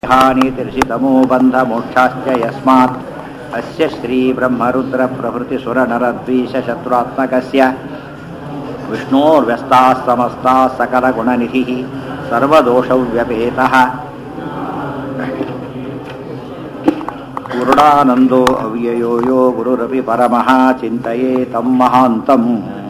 हानितिर्षितमो बन्धमोक्षाश्च यस्मात् अस्य श्रीब्रह्मरुद्रप्रभृतिसुरनरद्वीषशत्रुरात्मकस्य विष्णोर्व्यस्ताः समस्ताः सकलगुणनिधिः सर्वदोषव्यपेतः गुरुडानन्दो ಅವ್ಯಯೋ ಯೋ ಗುರುರಪಿ ಪರಮಃ ಚಿಂತೆಯೇ ತಂ ಮಹಾಂತಂ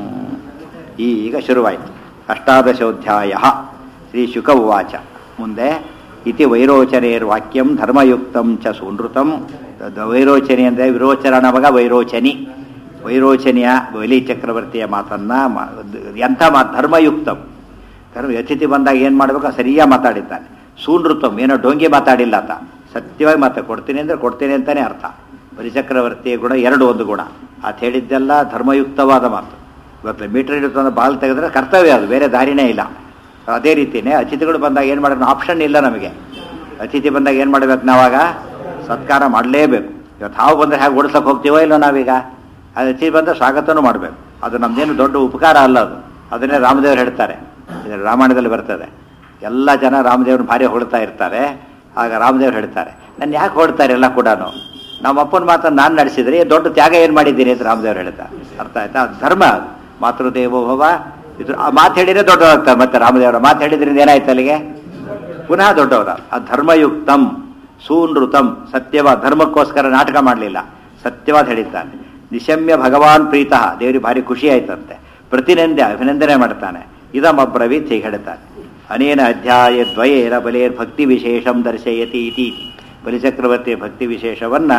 ಈಗ ಶುರುವಾಯಿತು ಅಷ್ಟಾದಶೋಧ್ಯಾಯ ಶ್ರೀ ಶುಕ ಉವಾಚ ಮುಂದೆ ಇತಿ ವೈರೋಚನೇರ್ವಾಕ್ಯಂ ಧರ್ಮಯುಕ್ತಂ ಚ ಸುನೃತಂ ದ- ವೈರೋಚನಿ ಅಂದರೆ ವಿರೋಚನ ಮಗ ವೈರೋಚನಿ ವೈರೋಚನಿಯ ಬಲಿ ಚಕ್ರವರ್ತಿಯ ಮಾತನ್ನ ಮ- ದ- ಎಂಥ ಮಾತು ಧರ್ಮಯುಕ್ತಂ ಧರ್ಮ ಅತಿಥಿ ಬಂದಾಗ ಏನು ಮಾಡಬೇಕು ಸರಿಯಾಗಿ ಮಾತಾಡಿದ್ದಾನೆ ಸೂನೃತಂ ಏನೋ ಡೊಂಗಿ ಮಾತಾಡಿಲ್ಲ ಆತ ಸತ್ಯವಾಗಿ ಮಾತು ಕೊಡ್ತೀನಿ ಅಂದರೆ ಕೊಡ್ತೀನಿ ಅಂತಾನೆ ಅರ್ಥ ಬಲಿಚಕ್ರವರ್ತಿಯ ಗುಣ ಎರಡು ಒಂದು ಗುಣ ಆತ ಹೇಳಿದ್ದೆಲ್ಲ ಧರ್ಮಯುಕ್ತವಾದ ಮಾತು ಇವತ್ತು ಮೀಟರ್ ಇಡುತ್ತ ಬಾಲ್ ತೆಗೆದ್ರೆ ಕರ್ತವ್ಯ ಅದು ಬೇರೆ ದಾರಿನೇ ಇಲ್ಲ ಅದೇ ರೀತಿಯೇ ಅತಿಥಿಗಳು ಬಂದಾಗ ಏನು ಮಾಡೋದು ಆಪ್ಷನ್ ಇಲ್ಲ ನಮಗೆ ಅತಿಥಿ ಬಂದಾಗ ಏನು ಮಾಡಬೇಕು ನಾವಾಗ ಸತ್ಕಾರ ಮಾಡಲೇಬೇಕು ಇವತ್ತು ಹಾವು ಬಂದರೆ ಹೇಗೆ ಓಡಿಸೋಕೆ ಹೋಗ್ತೀವೋ ಇಲ್ಲೋ ನಾವೀಗ ಅದು ಅತಿಥಿ ಬಂದರೆ ಸ್ವಾಗತನೂ ಮಾಡಬೇಕು ಅದು ನಮ್ದೇನು ದೊಡ್ಡ ಉಪಕಾರ ಅಲ್ಲ ಅದು ಅದನ್ನೇ ರಾಮದೇವರು ಹೇಳ್ತಾರೆ ಇದು ರಾಮಾಯಣದಲ್ಲಿ ಬರ್ತದೆ ಎಲ್ಲ ಜನ ರಾಮದೇವ್ರನ್ನ ಭಾರಿ ಹೊಳ್ತಾ ಇರ್ತಾರೆ ಆಗ ರಾಮದೇವ್ರು ಹೇಳ್ತಾರೆ ನಾನು ಯಾಕೆ ಹೊಡ್ತಾರೆ ಎಲ್ಲ ಕೂಡ ನಮ್ಮ ಅಪ್ಪನ ಮಾತನ್ನು ನಾನು ನಡೆಸಿದ್ರೆ ದೊಡ್ಡ ತ್ಯಾಗ ಏನು ಮಾಡಿದ್ದೀನಿ ಅಂತ ರಾಮದೇವ್ರು ಹೇಳ್ತಾರೆ ಅರ್ಥ ಆಯ್ತಾ ಅದು ಧರ್ಮ ಅದು ಮಾತೃದೇವೋ ಭವ ಇದು ಆ ಮಾತು ಹೇಳಿದ್ರೆ ದೊಡ್ಡವರಾಗ್ತಾರೆ ಮತ್ತೆ ರಾಮದೇವರ ಮಾತು ಹೇಳಿದ್ರಿಂದ ಏನಾಯ್ತು ಅಲ್ಲಿಗೆ ಪುನಃ ದೊಡ್ಡವರ ಆ ಧರ್ಮಯುಕ್ತಂ ಸೂನೃತಂ ಸತ್ಯವಾದ ಧರ್ಮಕ್ಕೋಸ್ಕರ ನಾಟಕ ಮಾಡಲಿಲ್ಲ ಸತ್ಯವಾದ ಹೇಳಿದ್ದಾನೆ ನಿಶಮ್ಯ ಭಗವಾನ್ ಪ್ರೀತಃ ದೇವರಿಗೆ ಭಾರಿ ಖುಷಿ ಆಯ್ತಂತೆ ಪ್ರತಿನಿಂದೆ ಅಭಿನಂದನೆ ಮಾಡ್ತಾನೆ ಇದಮಬ್ರವೀತ್ ಹೀಗೆ ಹೇಳ್ತಾನೆ ಅನೇನ ಅಧ್ಯಾಯ ದ್ವಯೇನ ಬಲೇರ್ ಭಕ್ತಿ ವಿಶೇಷಂ ದರ್ಶಯತಿ ಇತಿ ಬಲಿಚಕ್ರವರ್ತಿಯ ಭಕ್ತಿ ವಿಶೇಷವನ್ನ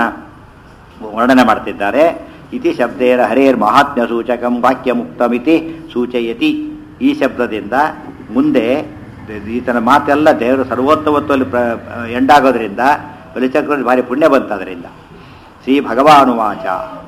ವರ್ಣನೆ ಮಾಡ್ತಿದ್ದಾರೆ ಇತಿ ಶಬ್ದೇನ ಹರೇರ್ ಮಹಾತ್ಮ್ಯ ಸೂಚಕಂ ವಾಕ್ಯ ಮುಕ್ತಮಿತಿ ಸೂಚಯತಿ ಈ ಶಬ್ದದಿಂದ ಮುಂದೆ ಈತನ ಮಾತೆಲ್ಲ ದೇವರು ಸರ್ವೋತ್ತಮತ್ವದಲ್ಲಿ ಪ್ರ ಎಂಡಾಗೋದ್ರಿಂದ ಬಲಿಚಕ್ರವರ್ತಿ ಭಾರಿ ಪುಣ್ಯ ಬಂತದ್ರಿಂದ ಶ್ರೀ ಭಗವಾನುವಾಚ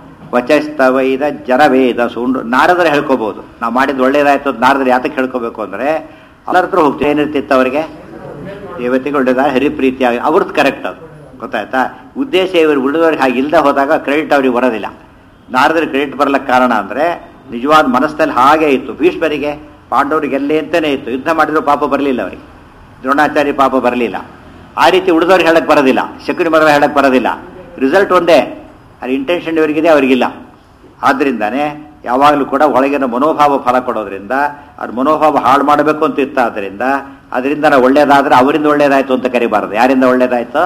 ವಚಸ್ತವೈದ ಜನವೇದ ಸೂಂಡು ನಾರದರು ಹೇಳ್ಕೋಬಹುದು ನಾವು ಮಾಡಿದ್ದು ಒಳ್ಳೇದಾಯ್ತು ಅಂತ ನಾರದರು ಯಾತಕ್ಕೆ ಹೇಳ್ಕೋಬೇಕು ಅಂದರೆ ಎಲ್ಲರ ಹತ್ರ ಹೋಗ್ತೀವಿ ಏನಿರ್ತಿತ್ತು ಅವರಿಗೆ ದೇವತೆಗೆ ಒಳ್ಳೇದಾರ ಹರಿಪ್ರೀತಿಯಾಗಿ ಅವ್ರದ್ದು ಕರೆಕ್ಟ್ ಅದು ಗೊತ್ತಾಯ್ತಾ ಉದ್ದೇಶ ಇವರು ಉಳಿದವ್ರಿಗೆ ಹಾಗೆ ಇಲ್ಲದೆ ಹೋದಾಗ ಕ್ರೆಡಿಟ್ ಅವ್ರಿಗೆ ಬರೋದಿಲ್ಲ ನಾರದರಿಗೆ ಕ್ರೆಡಿಟ್ ಬರಲಿಕ್ಕೆ ಕಾರಣ ಅಂದರೆ ನಿಜವಾದ ಮನಸ್ಸಲ್ಲಿ ಹಾಗೆ ಇತ್ತು ಭೀಷ್ಮರಿಗೆ ಪಾಂಡವರಿಗೆ ಎಲ್ಲೇ ಅಂತಾನೆ ಇತ್ತು ಯುದ್ಧ ಮಾಡಿದ್ರು ಪಾಪ ಬರಲಿಲ್ಲ ಅವರಿಗೆ ದ್ರೋಣಾಚಾರ್ಯ ಪಾಪ ಬರಲಿಲ್ಲ ಆ ರೀತಿ ಉಳಿದವ್ರಿಗೆ ಹೇಳಕ್ ಬರೋದಿಲ್ಲ ಶಕುನಿ ಮಗ ಹೇಳಕ್ ಬರೋದಿಲ್ಲ ರಿಸಲ್ಟ್ ಒಂದೇ ಅದು ಇಂಟೆನ್ಷನ್ ಇವರಿಗಿದೆ ಅವರಿಗಿಲ್ಲ ಆದ್ರಿಂದಾನೇ ಯಾವಾಗಲೂ ಕೂಡ ಒಳಗಿನ ಮನೋಭಾವ ಫಲ ಕೊಡೋದ್ರಿಂದ ಅದು ಮನೋಭಾವ ಹಾಳು ಮಾಡಬೇಕು ಅಂತ ಇತ್ತ ಆದ್ದರಿಂದ ಅದರಿಂದ ನಾವು ಒಳ್ಳೇದಾದ್ರೆ ಅವರಿಂದ ಒಳ್ಳೇದಾಯ್ತು ಅಂತ ಕರಿಬಾರದು ಯಾರಿಂದ ಒಳ್ಳೇದಾಯ್ತು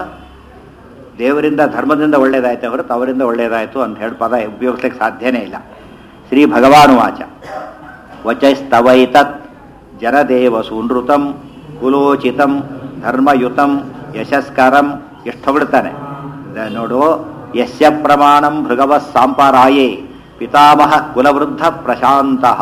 ದೇವರಿಂದ ಧರ್ಮದಿಂದ ಒಳ್ಳೇದಾಯ್ತು ಹೊರತು ಅವರಿಂದ ಒಳ್ಳೇದಾಯ್ತು ಅಂತ ಹೇಳಿ ಪದ ಉಪಯೋಗಿಸ್ಲಿಕ್ಕೆ ಸಾಧ್ಯನೇ ಇಲ್ಲ ಶ್ರೀ ಭಗವಾನುವಾಚ ವಚಸ್ತವೈತತ್ ಜನದೇವ ಸೂನೃತಂ ಕುಲೋಚಿತಂ ಧರ್ಮಯುತಂ ಯಶಸ್ಕರಂ ಎಷ್ಟು ಹೊಗಳ್ತಾನೆ ದ- ನೋಡು ಯಸ್ಯ ಪ್ರಮಾಣಂ ಭೃಗವ ಸಾಂಪರಾಯೇ ಪಿತಾಮಹ ಕುಲವೃದ್ಧ ಪ್ರಶಾಂತಃ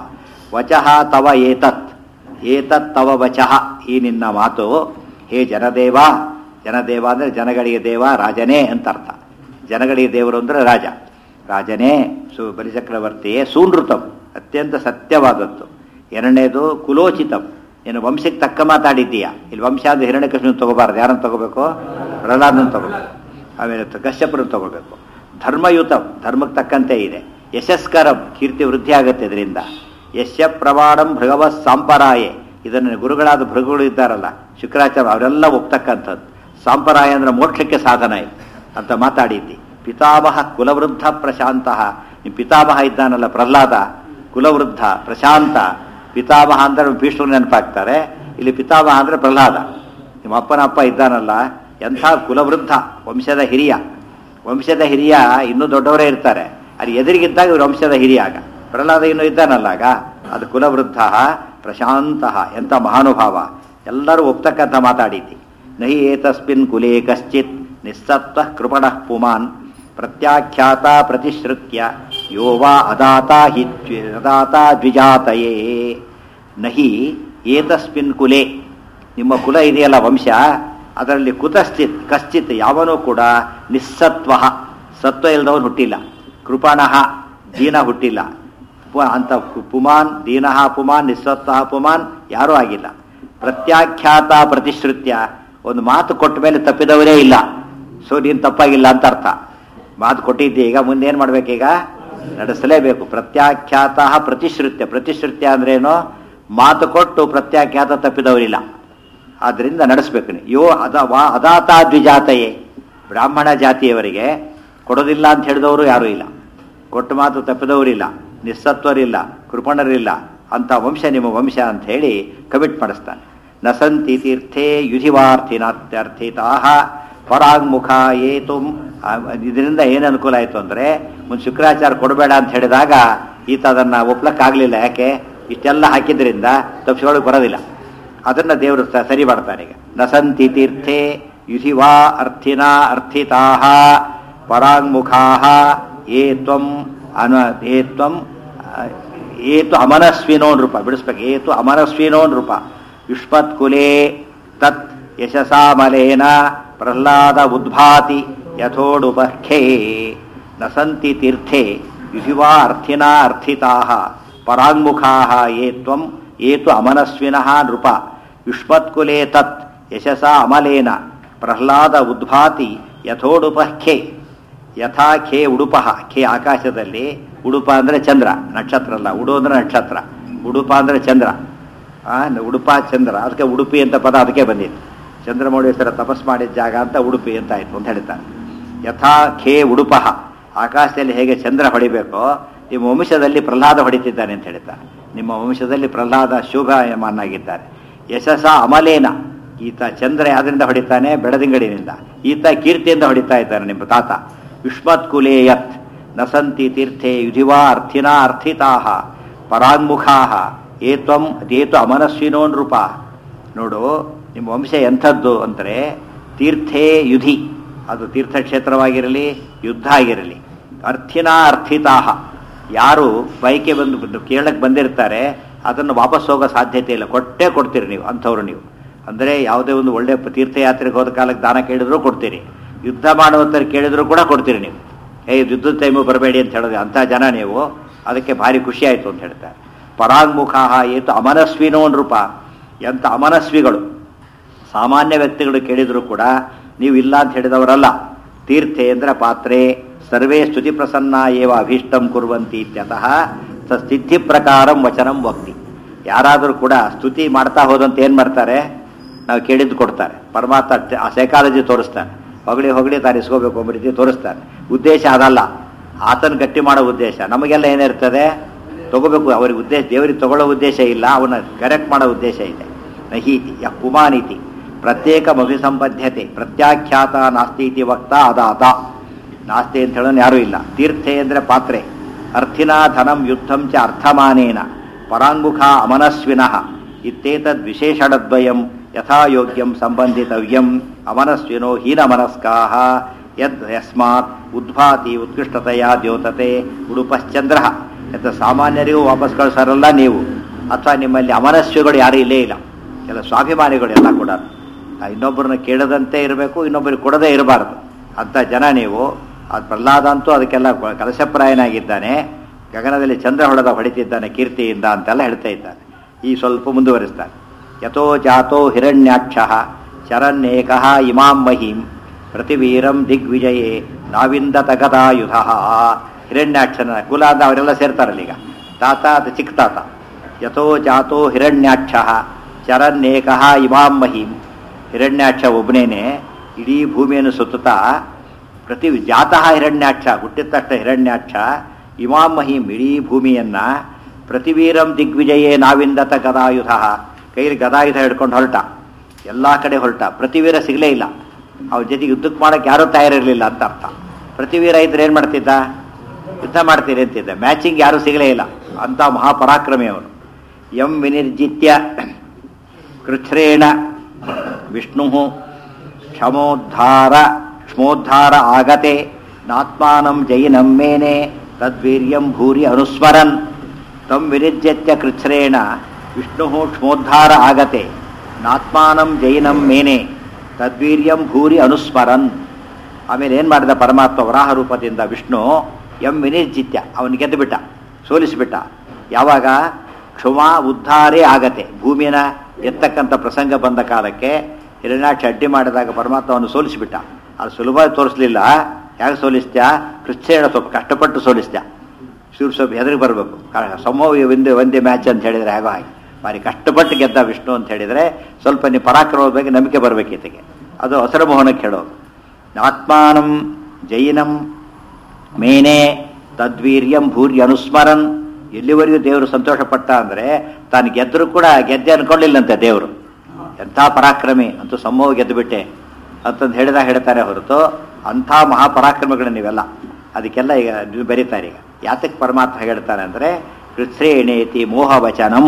ವಚಃ ತವ ಏತತ್ ಏತತ್ ತವ ವಚಃ ಈ ನಿನ್ನ ಮಾತು ಹೇ ಜನದೇವ ಜನದೇವ ಅಂದರೆ ಜನಗಳಿಗೆ ದೇವ ರಾಜನೇ ಅಂತ ಅರ್ಥ ಜನಗಳಿಗೆ ದೇವರು ಅಂದರೆ ರಾಜ ರಾಜನೇ ಸು ಬಲಿಚಕ್ರವರ್ತಿಯೇ ಸೂನೃತಂ ಅತ್ಯಂತ ಸತ್ಯವಾದದ್ದು ಎರಡನೇದು ಕುಲೋಚಿತಂ ನೀನು ವಂಶಕ್ಕೆ ತಕ್ಕ ಮಾತಾಡಿದ್ದೀಯಾ ಇಲ್ಲಿ ವಂಶ ಅಂದ್ರೆ ಹಿರಣ್ಯಕೃಷ್ಣನ್ ತಗೋಬಾರ್ದು ಯಾರನ್ನು ತಗೋಬೇಕು ಪ್ರಹ್ಲಾದನ ತಗೋಬೇಕು ಆಮೇಲೆ ತ- ಕಶ್ಯಪರನ್ನ ತಗೋಬೇಕು ಧರ್ಮಯುತಂ ಧರ್ಮಕ್ಕೆ ತಕ್ಕಂತೆ ಇದೆ ಯಶಸ್ಕರಂ ಕೀರ್ತಿ ವೃದ್ಧಿ ಆಗುತ್ತೆ ಇದರಿಂದ ಯಶ್ಯ ಪ್ರಮಾಣಂ ಭೃಗವ ಸಾಂಪರಾಯೆ ಇದನ್ನು ಗುರುಗಳಾದ ಭೃಗುಗಳು ಇದ್ದಾರಲ್ಲ ಶುಕ್ರಾಚಾರ್ಯ ಅವರೆಲ್ಲ ಒಪ್ತಕ್ಕಂಥದ್ದು ಸಾಂಪರಾಯ ಅಂದ್ರೆ ಮೋಕ್ಷಕ್ಕೆ ಸಾಧನ ಇದೆ ಅಂತ ಮಾತಾಡಿದ್ದಿ ಪಿತಾಮಹ ಕುಲವೃದ್ಧ ಪ್ರಶಾಂತಃ ನಿಮ್ಮ ಪಿತಾಮಹ ಇದ್ದಾನಲ್ಲ ಪ್ರಹ್ಲಾದ ಕುಲವೃದ್ಧ ಪ್ರಶಾಂತ ಪಿತಾಮಹ ಅಂದ್ರೆ ಭೀಷ್ಮರು ನೆನಪಾಗ್ತಾರೆ ಇಲ್ಲಿ ಪಿತಾಮಹ ಅಂದ್ರೆ ಪ್ರಹ್ಲಾದ ನಿಮ್ಮ ಅಪ್ಪನ ಅಪ್ಪ ಇದ್ದಾನಲ್ಲ ಎಂಥ ಕುಲವೃದ್ಧ ವಂಶದ ಹಿರಿಯ ವಂಶದ ಹಿರಿಯ ಇನ್ನೂ ದೊಡ್ಡವರೇ ಇರ್ತಾರೆ ಅದು ಎದುರಿಗಿದ್ದಾಗ ಇವರು ವಂಶದ ಹಿರಿಯ ಆಗ ಪ್ರಹ್ಲಾದ ಇನ್ನೂ ಇದ್ದಾನಲ್ಲ ಆಗ ಅದು ಕುಲವೃದ್ಧ ಪ್ರಶಾಂತ ಎಂಥ ಮಹಾನುಭಾವ ಎಲ್ಲರೂ ಒಪ್ತಕ್ಕಂಥ ಮಾತಾಡಿದ್ದಿ ನಹಿ ಏತಸ್ಮಿನ್ ಕುಲೇ ಕಶ್ಚಿತ್ ನಿಸ್ಸತ್ವ ಕೃಪಣ ಪುಮಾನ್ ಪ್ರತ್ಯಾಖ್ಯಾತ ಪ್ರತಿಶ್ರುತ್ಯ ಯೋ ವಾ ಅದಾತ ಹಿ ದ್ವಿ- ಅದಾತ ದ್ವಿಜಾತಯೇ ನಹಿ ಏತಸ್ಮಿನ್ ಕುಲೆ ನಿಮ್ಮ ಕುಲ ಇದೆಯಲ್ಲ ವಂಶ ಅದರಲ್ಲಿ ಕುತಶ್ಚಿತ್ ಕಶ್ಚಿತ್ ಯಾವನೂ ಕೂಡ ನಿಸ್ಸತ್ವ ಸತ್ವ ಇಲ್ಲದವನು ಹುಟ್ಟಿಲ್ಲ ಕೃಪಣಃ ದೀನ ಹುಟ್ಟಿಲ್ಲ ಪು- ಅಂತ ಪು- ಪುಮಾನ್ ದೀನಃ ಪುಮಾನ್ ನಿಸ್ಸತ್ವ ಪುಮಾನ್ ಯಾರೂ ಆಗಿಲ್ಲ ಪ್ರತ್ಯಾಖ್ಯಾತ ಪ್ರತಿಶ್ರುತ್ಯ ಒಂದು ಮಾತು ಕೊಟ್ಟ ಮೇಲೆ ತಪ್ಪಿದವರೇ ಇಲ್ಲ ಸೊ ನೀನು ತಪ್ಪಾಗಿಲ್ಲ ಅಂತ ಅರ್ಥ ಮಾತು ಕೊಟ್ಟಿದ್ದೆ ಈಗ ಮುಂದೆ ಏನು ಮಾಡ್ಬೇಕೀಗ ನಡೆಸಲೇಬೇಕು ಪ್ರತ್ಯಾಖ್ಯಾತ ಪ್ರತಿಶ್ರುತ್ಯ ಪ್ರತಿಶ್ರುತ್ಯ ಅಂದ್ರೇನು ಮಾತು ಕೊಟ್ಟು ಪ್ರತ್ಯಾಖ್ಯಾತ ತಪ್ಪಿದವರಿಲ್ಲ ಆದ್ದರಿಂದ ನಡೆಸ್ಬೇಕು ನೀವು ಯೋ ಅದ ವಾ ಅದಾತ ದ್ವಿಜಾತಯೇ ಬ್ರಾಹ್ಮಣ ಜಾತಿಯವರಿಗೆ ಕೊಡೋದಿಲ್ಲ ಅಂತ ಹೇಳಿದವರು ಯಾರೂ ಇಲ್ಲ ಕೊಟ್ಟು ಮಾತು ತಪ್ಪಿದವರಿಲ್ಲ ನಿಸ್ಸತ್ವರಿಲ್ಲ ಕೃಪಣರಿಲ್ಲ ಅಂತ ವಂಶ ನಿಮ್ಮ ವಂಶ ಅಂತ ಹೇಳಿ ಕಮಿಟ್ ಮಾಡಿಸ್ತಾನೆ ನಸಂತಿ ತೀರ್ಥೇ ಯುಧಿವಾರ್ಥಿನಾತ್ಯರ್ಥಿತಾ ಪರಾಂಗುಖ ಏತು ಇದರಿಂದ ಏನು ಅನುಕೂಲ ಆಯಿತು ಅಂದರೆ ಒಂದು ಶುಕ್ರಾಚಾರ ಕೊಡಬೇಡ ಅಂತ ಹೇಳಿದಾಗ ಈತ ಅದನ್ನು ಒಪ್ಲಕ್ಕಾಗಲಿಲ್ಲ ಯಾಕೆ ಇಷ್ಟೆಲ್ಲ ಹಾಕಿದ್ರಿಂದ ತಪ್ಪಿಸ್ಕೊಳ್ಳೋಕೆ ಬರೋದಿಲ್ಲ ಅದನ್ನು ದೇವರು ಸ- ಸರಿ ಮಾಡ್ತಾನೆ ಈಗ ನಸಂತಿ ತೀರ್ಥೆ ಯುಧಿವಾ ಅರ್ಥಿನ ಅರ್ಥಿತಾ ಪರಾಂಗುಖಾ ಏ ತ್ವಂ ಅನ ಏ ತ್ವಂ ಆ, ಏತು ಅಮನಸ್ವಿನೋ ನೃಪ ಬಿಡಿಸ್ಬೇಕು ಏತು ಅಮನಸ್ವಿನೋ ನೃಪ ಯುಷ್ಮತ್ಕುಲೇ ತತ್ ಯಶಸಾಮಲೇನ ಪ್ರಹ್ಲಾದ ಉದ್ಭಾತಿ ಯಥೋಡುಪಖ್ಯೇ ನ ಸಂತಿ ತೀರ್ಥೆ ಯುಧಿವಾ ಅರ್ಥಿನಾ ಅರ್ಥಿತಾ ಪರಾಂಗುಖಾ ಯೇ ತ್ವಂ ಏತು ಅಮನಸ್ವಿನಃ ನೃಪ ಯುಷ್ಮತ್ಕುಲೇ ತತ್ ಯಶಸಾ ಅಮಲೇನ ಪ್ರಹ್ಲಾದ ಉದ್ಭಾತಿ ಯಥೋಡುಪಖ್ಯೆ ಯಥಾ ಖೇ ಉಡುಪ ಖೇ ಆಕಾಶದಲ್ಲಿ ಉಡುಪ ಅಂದರೆ ಚಂದ್ರ ನಕ್ಷತ್ರ ಅಲ್ಲ ಉಡು ಅಂದರೆ ನಕ್ಷತ್ರ ಉಡುಪ ಅಂದರೆ ಚಂದ್ರ ಆ, ಉಡುಪ ಚಂದ್ರ ಅದಕ್ಕೆ ಉಡುಪಿ ಅಂತ ಪದ ಅದಕ್ಕೆ ಬಂದಿತ್ತು ಚಂದ್ರಮೌಳೇಶ್ವರ ತಪಸ್ ಮಾಡಿದ ಜಾಗ ಅಂತ ಉಡುಪಿ ಅಂತ ಆಯ್ತು ಅಂತ ಹೇಳ್ತಾರೆ ಯಥಾ ಖೇ ಉಡುಪ ಆಕಾಶದಲ್ಲಿ ಹೇಗೆ ಚಂದ್ರ ಹೊಡಿಬೇಕೋ ನಿಮ್ಮ ವಂಶದಲ್ಲಿ ಪ್ರಹ್ಲಾದ ಹೊಡಿತಿದ್ದಾನೆ ಅಂತ ಹೇಳ್ತಾರೆ ನಿಮ್ಮ ವಂಶದಲ್ಲಿ ಪ್ರಹ್ಲಾದ ಶೋಭಾಯಮಾನಾಗಿದ್ದಾರೆ ಯಶಸ ಅಮಲೇನ ಈತ ಚಂದ್ರ ಯಾವ್ದ್ರಿಂದ ಹೊಡಿತಾನೆ ಬೆಳದಿಂಗಡಿನಿಂದ ಈತ ಕೀರ್ತಿಯಿಂದ ಹೊಡಿತಾ ಇದ್ದಾನೆ ನಿಮ್ಮ ತಾತ ಯುಷ್ಮತ್ಕುಲೇ ಯತ್ ನಸಂತಿ ತೀರ್ಥೆ ಯುಧಿವಾ ಅರ್ಥಿನಾ ಅರ್ಥಿತಾ ಪರಾಂಗುಖಾ ಏತ್ವಂ ಅದೇತು ಅಮನಸ್ವಿನೋ ನೃಪ ನೋಡು ನಿಮ್ಮ ವಂಶ ಎಂಥದ್ದು ಅಂದರೆ ತೀರ್ಥೇ ಯುಧಿ ಅದು ತೀರ್ಥಕ್ಷೇತ್ರವಾಗಿರಲಿ ಯುದ್ಧ ಆಗಿರಲಿ ಅರ್ಥಿನಾ ಅರ್ಥಿತಾಹ ಯಾರು ಬೈಕೆ ಬಂದು ಬಂದು ಕೇಳಕ್ಕೆ ಬಂದಿರ್ತಾರೆ ಅದನ್ನು ವಾಪಸ್ ಹೋಗೋ ಸಾಧ್ಯತೆ ಇಲ್ಲ ಕೊಟ್ಟೇ ಕೊಡ್ತೀರಿ ನೀವು ಅಂಥವ್ರು ನೀವು ಅಂದರೆ ಯಾವುದೇ ಒಂದು ಒಳ್ಳೆ ತೀರ್ಥಯಾತ್ರೆಗೆ ಹೋದ ಕಾಲಕ್ಕೆ ದಾನ ಕೇಳಿದ್ರು ಕೊಡ್ತೀರಿ ಯುದ್ಧ ಮಾಡುವಂಥವ್ರು ಕೇಳಿದ್ರು ಕೂಡ ಕೊಡ್ತೀರಿ ನೀವು ಏ ಯುದ್ಧದ ಟೈಮು ಬರಬೇಡಿ ಅಂತ ಹೇಳೋದು ಅಂಥ ಜನ ನೀವು ಅದಕ್ಕೆ ಭಾರಿ ಖುಷಿ ಆಯಿತು ಅಂತ ಹೇಳ್ತಾರೆ ಪರಾಂಗುಖ ಏತು ಅಮನಸ್ವಿನೋ ನೃಪ ಎಂಥ ಅಮನಸ್ವಿಗಳು ಸಾಮಾನ್ಯ ವ್ಯಕ್ತಿಗಳು ಕೇಳಿದ್ರು ಕೂಡ ನೀವು ಇಲ್ಲ ಅಂತ ಹೇಳಿದವರಲ್ಲ ತೀರ್ಥೇಂದ್ರ ಪಾತ್ರೆ ಸರ್ವೇ ಸ್ತುತಿ ಪ್ರಸನ್ನ ಏವ ಅಭೀಷ್ಟಂ ಕುರುವಂತಿ ಇತ್ಯತಃ ಸ್ಥಿತಿ ಪ್ರಕಾರಂ ವಚನಂ ವಕ್ತಿ ಯಾರಾದರೂ ಕೂಡ ಸ್ತುತಿ ಮಾಡ್ತಾ ಹೋದಂತೆ ಏನು ಮಾಡ್ತಾರೆ ನಾವು ಕೇಳಿದ್ದು ಕೊಡ್ತಾರೆ ಪರಮಾತ್ಮ ಆ ಸೈಕಾಲಜಿ ತೋರಿಸ್ತಾನೆ ಹೊಗಳಿ ಹೊಗಳಿ ತಾನು ಇಸ್ಕೋಬೇಕು ಒಬ್ಬ ರೀತಿ ತೋರಿಸ್ತಾನೆ ಉದ್ದೇಶ ಅದಲ್ಲ ಆತನ ಗಟ್ಟಿ ಮಾಡೋ ಉದ್ದೇಶ ನಮಗೆಲ್ಲ ಏನಿರ್ತದೆ ತಗೋಬೇಕು ಅವರಿಗೆ ಉದ್ದೇಶ ದೇವರಿಗೆ ತಗೊಳ್ಳೋ ಉದ್ದೇಶ ಇಲ್ಲ ಅವನ ಕರೆಕ್ಟ್ ಮಾಡೋ ಉದ್ದೇಶ ಇದೆ ನಹೀತಿ ಯ ಪುಮಾನಿತಿ ಪ್ರತ್ಯೇಕ ಸಂಬದ್ಧತೆ ಪ್ರತ್ಯಾಖ್ಯಾತ ನಾಸ್ತಿ ಇತಿ ವಕ್ತ ಅದಾತ ನಾಸ್ತಿ ಅಂತ ಹೇಳೋನು ಯಾರೂ ಇಲ್ಲ ತೀರ್ಥೆ ಅಂದರೆ ಪಾತ್ರೆ ಅರ್ಥಿನ ಧನಂ ಯುದ್ಧಂ ಚ ಅರ್ಥಮಾನೇನ ಪರಾಂಗುಖ ಅಮನಸ್ವಿನಃ ಇತ್ತೇತದ್ ವಿಶೇಷಣದ್ವಯಂ ಯಥಾಯೋಗ್ಯಂ ಸಂಬಂಧಿತವ್ಯಂ ಅಮನಸ್ವಿನೋ ಹೀನಮನಸ್ಕಾಹ ಯದ್ ಯಸ್ಮಾತ್ ಉದ್ಭಾತಿ ಉತ್ಕೃಷ್ಟತೆಯ ದ್ಯೋತತೆ ಉಡುಪಶ್ಚಂದ್ರ ಯತ್ ಸಾಮಾನ್ಯರಿಗೂ ವಾಪಸ್ ಕಳಿಸೋರಲ್ಲ ನೀವು ಅಥವಾ ನಿಮ್ಮಲ್ಲಿ ಅಮನಸ್ವಿಗಳು ಯಾರೂ ಇಲ್ಲೇ ಇಲ್ಲ ಎಲ್ಲ ಸ್ವಾಭಿಮಾನಿಗಳು ಎಲ್ಲ ಕೂಡ ಆ ಇನ್ನೊಬ್ಬರನ್ನ ಕೇಳದಂತೆ ಇರಬೇಕು ಇನ್ನೊಬ್ಬರಿಗೆ ಕೊಡದೇ ಇರಬಾರ್ದು ಅಂಥ ಜನ ನೀವು ಅದು ಪ್ರಹ್ಲಾದ ಅಂತೂ ಅದಕ್ಕೆಲ್ಲ ಕಲಶಪ್ರಾಯನಾಗಿದ್ದಾನೆ ಗಗನದಲ್ಲಿ ಚಂದ್ರ ಹೊಡೆದ ಹೊಡಿತಿದ್ದಾನೆ ಕೀರ್ತಿಯಿಂದ ಅಂತೆಲ್ಲ ಹೇಳ್ತಾ ಇದ್ದಾನೆ ಈ ಸ್ವಲ್ಪ ಮುಂದುವರಿಸ್ತಾನೆ ಯಥೋ ಜಾತೋ ಹಿರಣ್ಯಾಕ್ಷ ಶರನ್ನೇಕ ಇಮಾಂ ಮಹೀಂ ಪ್ರತಿವೀರಂ ದಿಗ್ವಿಜಯೇ ನಾವಿಂದ ತಗದಾಯುಧ ಹಿರಣ್ಯಾಕ್ಷನ ಕುಲ ಅಂತ ಅವರೆಲ್ಲ ಸೇರ್ತಾರಲ್ಲ ಈಗ ತಾತ ಅದು ಚಿಕ್ಕ ತಾತ ಯಥೋ ಜಾತೋ ಹಿರಣ್ಯಾಕ್ಷ ಚರನ್ನೇಕ ಇಮಾಂ ಮಹೀಂ ಹಿರಣ್ಯಾಕ್ಷ ಒಬ್ಬನೇನೆ ಇಡೀ ಭೂಮಿಯನ್ನು ಸುತ್ತುತ್ತಾ ಪ್ರತಿ ಜಾತಃ ಹಿರಣ್ಯಾಕ್ಷ ಹುಟ್ಟಿದ ತಕ್ಷಣ ಹಿರಣ್ಯಾಕ್ಷ ಇಮಾಂ ಮಹೀಂ ಇಡೀ ಭೂಮಿಯನ್ನ ಪ್ರತಿವೀರಂ ದಿಗ್ವಿಜಯೇ ನಾವಿಂದತ ಗದಾಯುಧ ಕೈಲಿ ಗದಾಯುಧ ಹಿಡ್ಕೊಂಡು ಹೊರಟ ಎಲ್ಲ ಕಡೆ ಹೊರಟ ಪ್ರತಿವೀರ ಸಿಗಲೇ ಇಲ್ಲ ಅವ್ರ ಜೊತೆಗೆ ಯುದ್ಧಕ್ಕೆ ಮಾಡೋಕೆ ಯಾರೂ ತಯಾರಿರಲಿಲ್ಲ ಅಂತ ಅರ್ಥ ಪ್ರತಿವೀರ ಇದ್ರೆ ಏನು ಮಾಡ್ತಿದ್ದ ಯುದ್ಧ ಮಾಡ್ತೀರಿ ಅಂತಿದ್ದ ಮ್ಯಾಚಿಂಗ್ ಯಾರೂ ಸಿಗಲೇ ಇಲ್ಲ ಅಂತ ಮಹಾಪರಾಕ್ರಮಿ ಅವನು ಎಂ ವಿನಿರ್ಜಿತ್ಯ ಕೃಚ್ಛ್ರೇಣ ವಿಷ್ಣು ಕ್ಷಮೋದ್ಧಾರ ಕ್ಷಮೋದ್ಧಾರ ಆಗತೆ ನಾತ್ಮಾನಂ ಜೈನಂ ಮೇನೆ ತದ್ವೀರ್ಯಂ ಭೂರಿ ಅನುಸ್ಮರನ್ ತಂ ವಿನಿರ್ಜತ್ಯ ಕೃಚ್ಛ್ರೇಣ ವಿಷ್ಣು ಕ್ಷಮೋದ್ಧಾರ ಆಗತೆ ನಾತ್ಮಾನಂ ಜೈನಂ ಮೇನೆ ತದ್ವೀರ್ಯಂ ಭೂರಿ ಅನುಸ್ಮರನ್ ಆಮೇಲೆ ಏನು ಮಾಡಿದ ಪರಮಾತ್ಮ ವರಾಹ ರೂಪದಿಂದ ವಿಷ್ಣು ಎಂ ವಿನಿರ್ಜಿತ್ಯ ಅವನು ಗೆದ್ದು ಬಿಟ್ಟ ಸೋಲಿಸಿಬಿಟ್ಟ ಯಾವಾಗ ಕ್ಷಮಾ ಉದ್ಧಾರೇ ಆಗತ್ತೆ ಭೂಮಿನ ಎತ್ತಕ್ಕಂಥ ಪ್ರಸಂಗ ಬಂದ ಕಾಲಕ್ಕೆ ಹಿರಣ್ಯಾಕ್ಷ ಅಡ್ಡಿ ಮಾಡಿದಾಗ ಪರಮಾತ್ಮ ಅವನು ಸೋಲಿಸಿಬಿಟ್ಟ ಅದು ಸುಲಭ ತೋರಿಸ್ಲಿಲ್ಲ ಯಾಕೆ ಸೋಲಿಸ್ತ್ಯಾ ಕೃಷ್ಣ ಸ್ವಲ್ಪ ಕಷ್ಟಪಟ್ಟು ಸೋಲಿಸ್ತ್ಯಾ ಶಿವ ಸ್ವಲ್ಪ ಹೆದರಿಗೆ ಬರಬೇಕು ಸಮೂಹ ಒಂದೇ ಒಂದೇ ಮ್ಯಾಚ್ ಅಂತ ಹೇಳಿದರೆ ಹೇಗೋ ಹಾಗೆ ಭಾರಿ ಕಷ್ಟಪಟ್ಟು ಗೆದ್ದ ವಿಷ್ಣು ಅಂತ ಹೇಳಿದರೆ ಸ್ವಲ್ಪ ನೀವು ಪರಾಕ್ರಮದ ಬಗ್ಗೆ ನಂಬಿಕೆ ಬರಬೇಕು ಈತಗೆ ಅದು ಹಸರ ಮೋಹನಕ್ಕೆ ಹೇಳೋದು ಆತ್ಮಾನಂ ಜೈನಂ ಮೇನೆ ತದ್ವೀರ್ಯಂ ಭೂರ್ಯ ಅನುಸ್ಮರನ್ ಎಲ್ಲಿವರೆಗೂ ದೇವರು ಸಂತೋಷಪಟ್ಟ ಅಂದರೆ ತಾನು ಗೆದ್ದರೂ ಕೂಡ ಗೆದ್ದೆ ಅನ್ಕೊಳ್ಳಿಲ್ಲಂತೆ ದೇವರು ಎಂಥ ಪರಾಕ್ರಮಿ ಅಂತೂ ಸಮೂಹ ಗೆದ್ದು ಬಿಟ್ಟೆ ಅಂತಂದು ಹೇಳಿದಾಗ ಹೇಳ್ತಾರೆ ಹೊರತು ಅಂಥ ಮಹಾಪರಾಕ್ರಮಗಳು ನೀವೆಲ್ಲ ಅದಕ್ಕೆಲ್ಲ ಈಗ ನೀವು ಬರೀತಾರೆ ಈಗ ಯಾತಕ್ಕೆ ಪರಮಾತ್ಮ ಹೇಳ್ತಾನೆ ಅಂದರೆ ಕೃತ್ರೇಣೇತಿ ಮೋಹವಚನಂ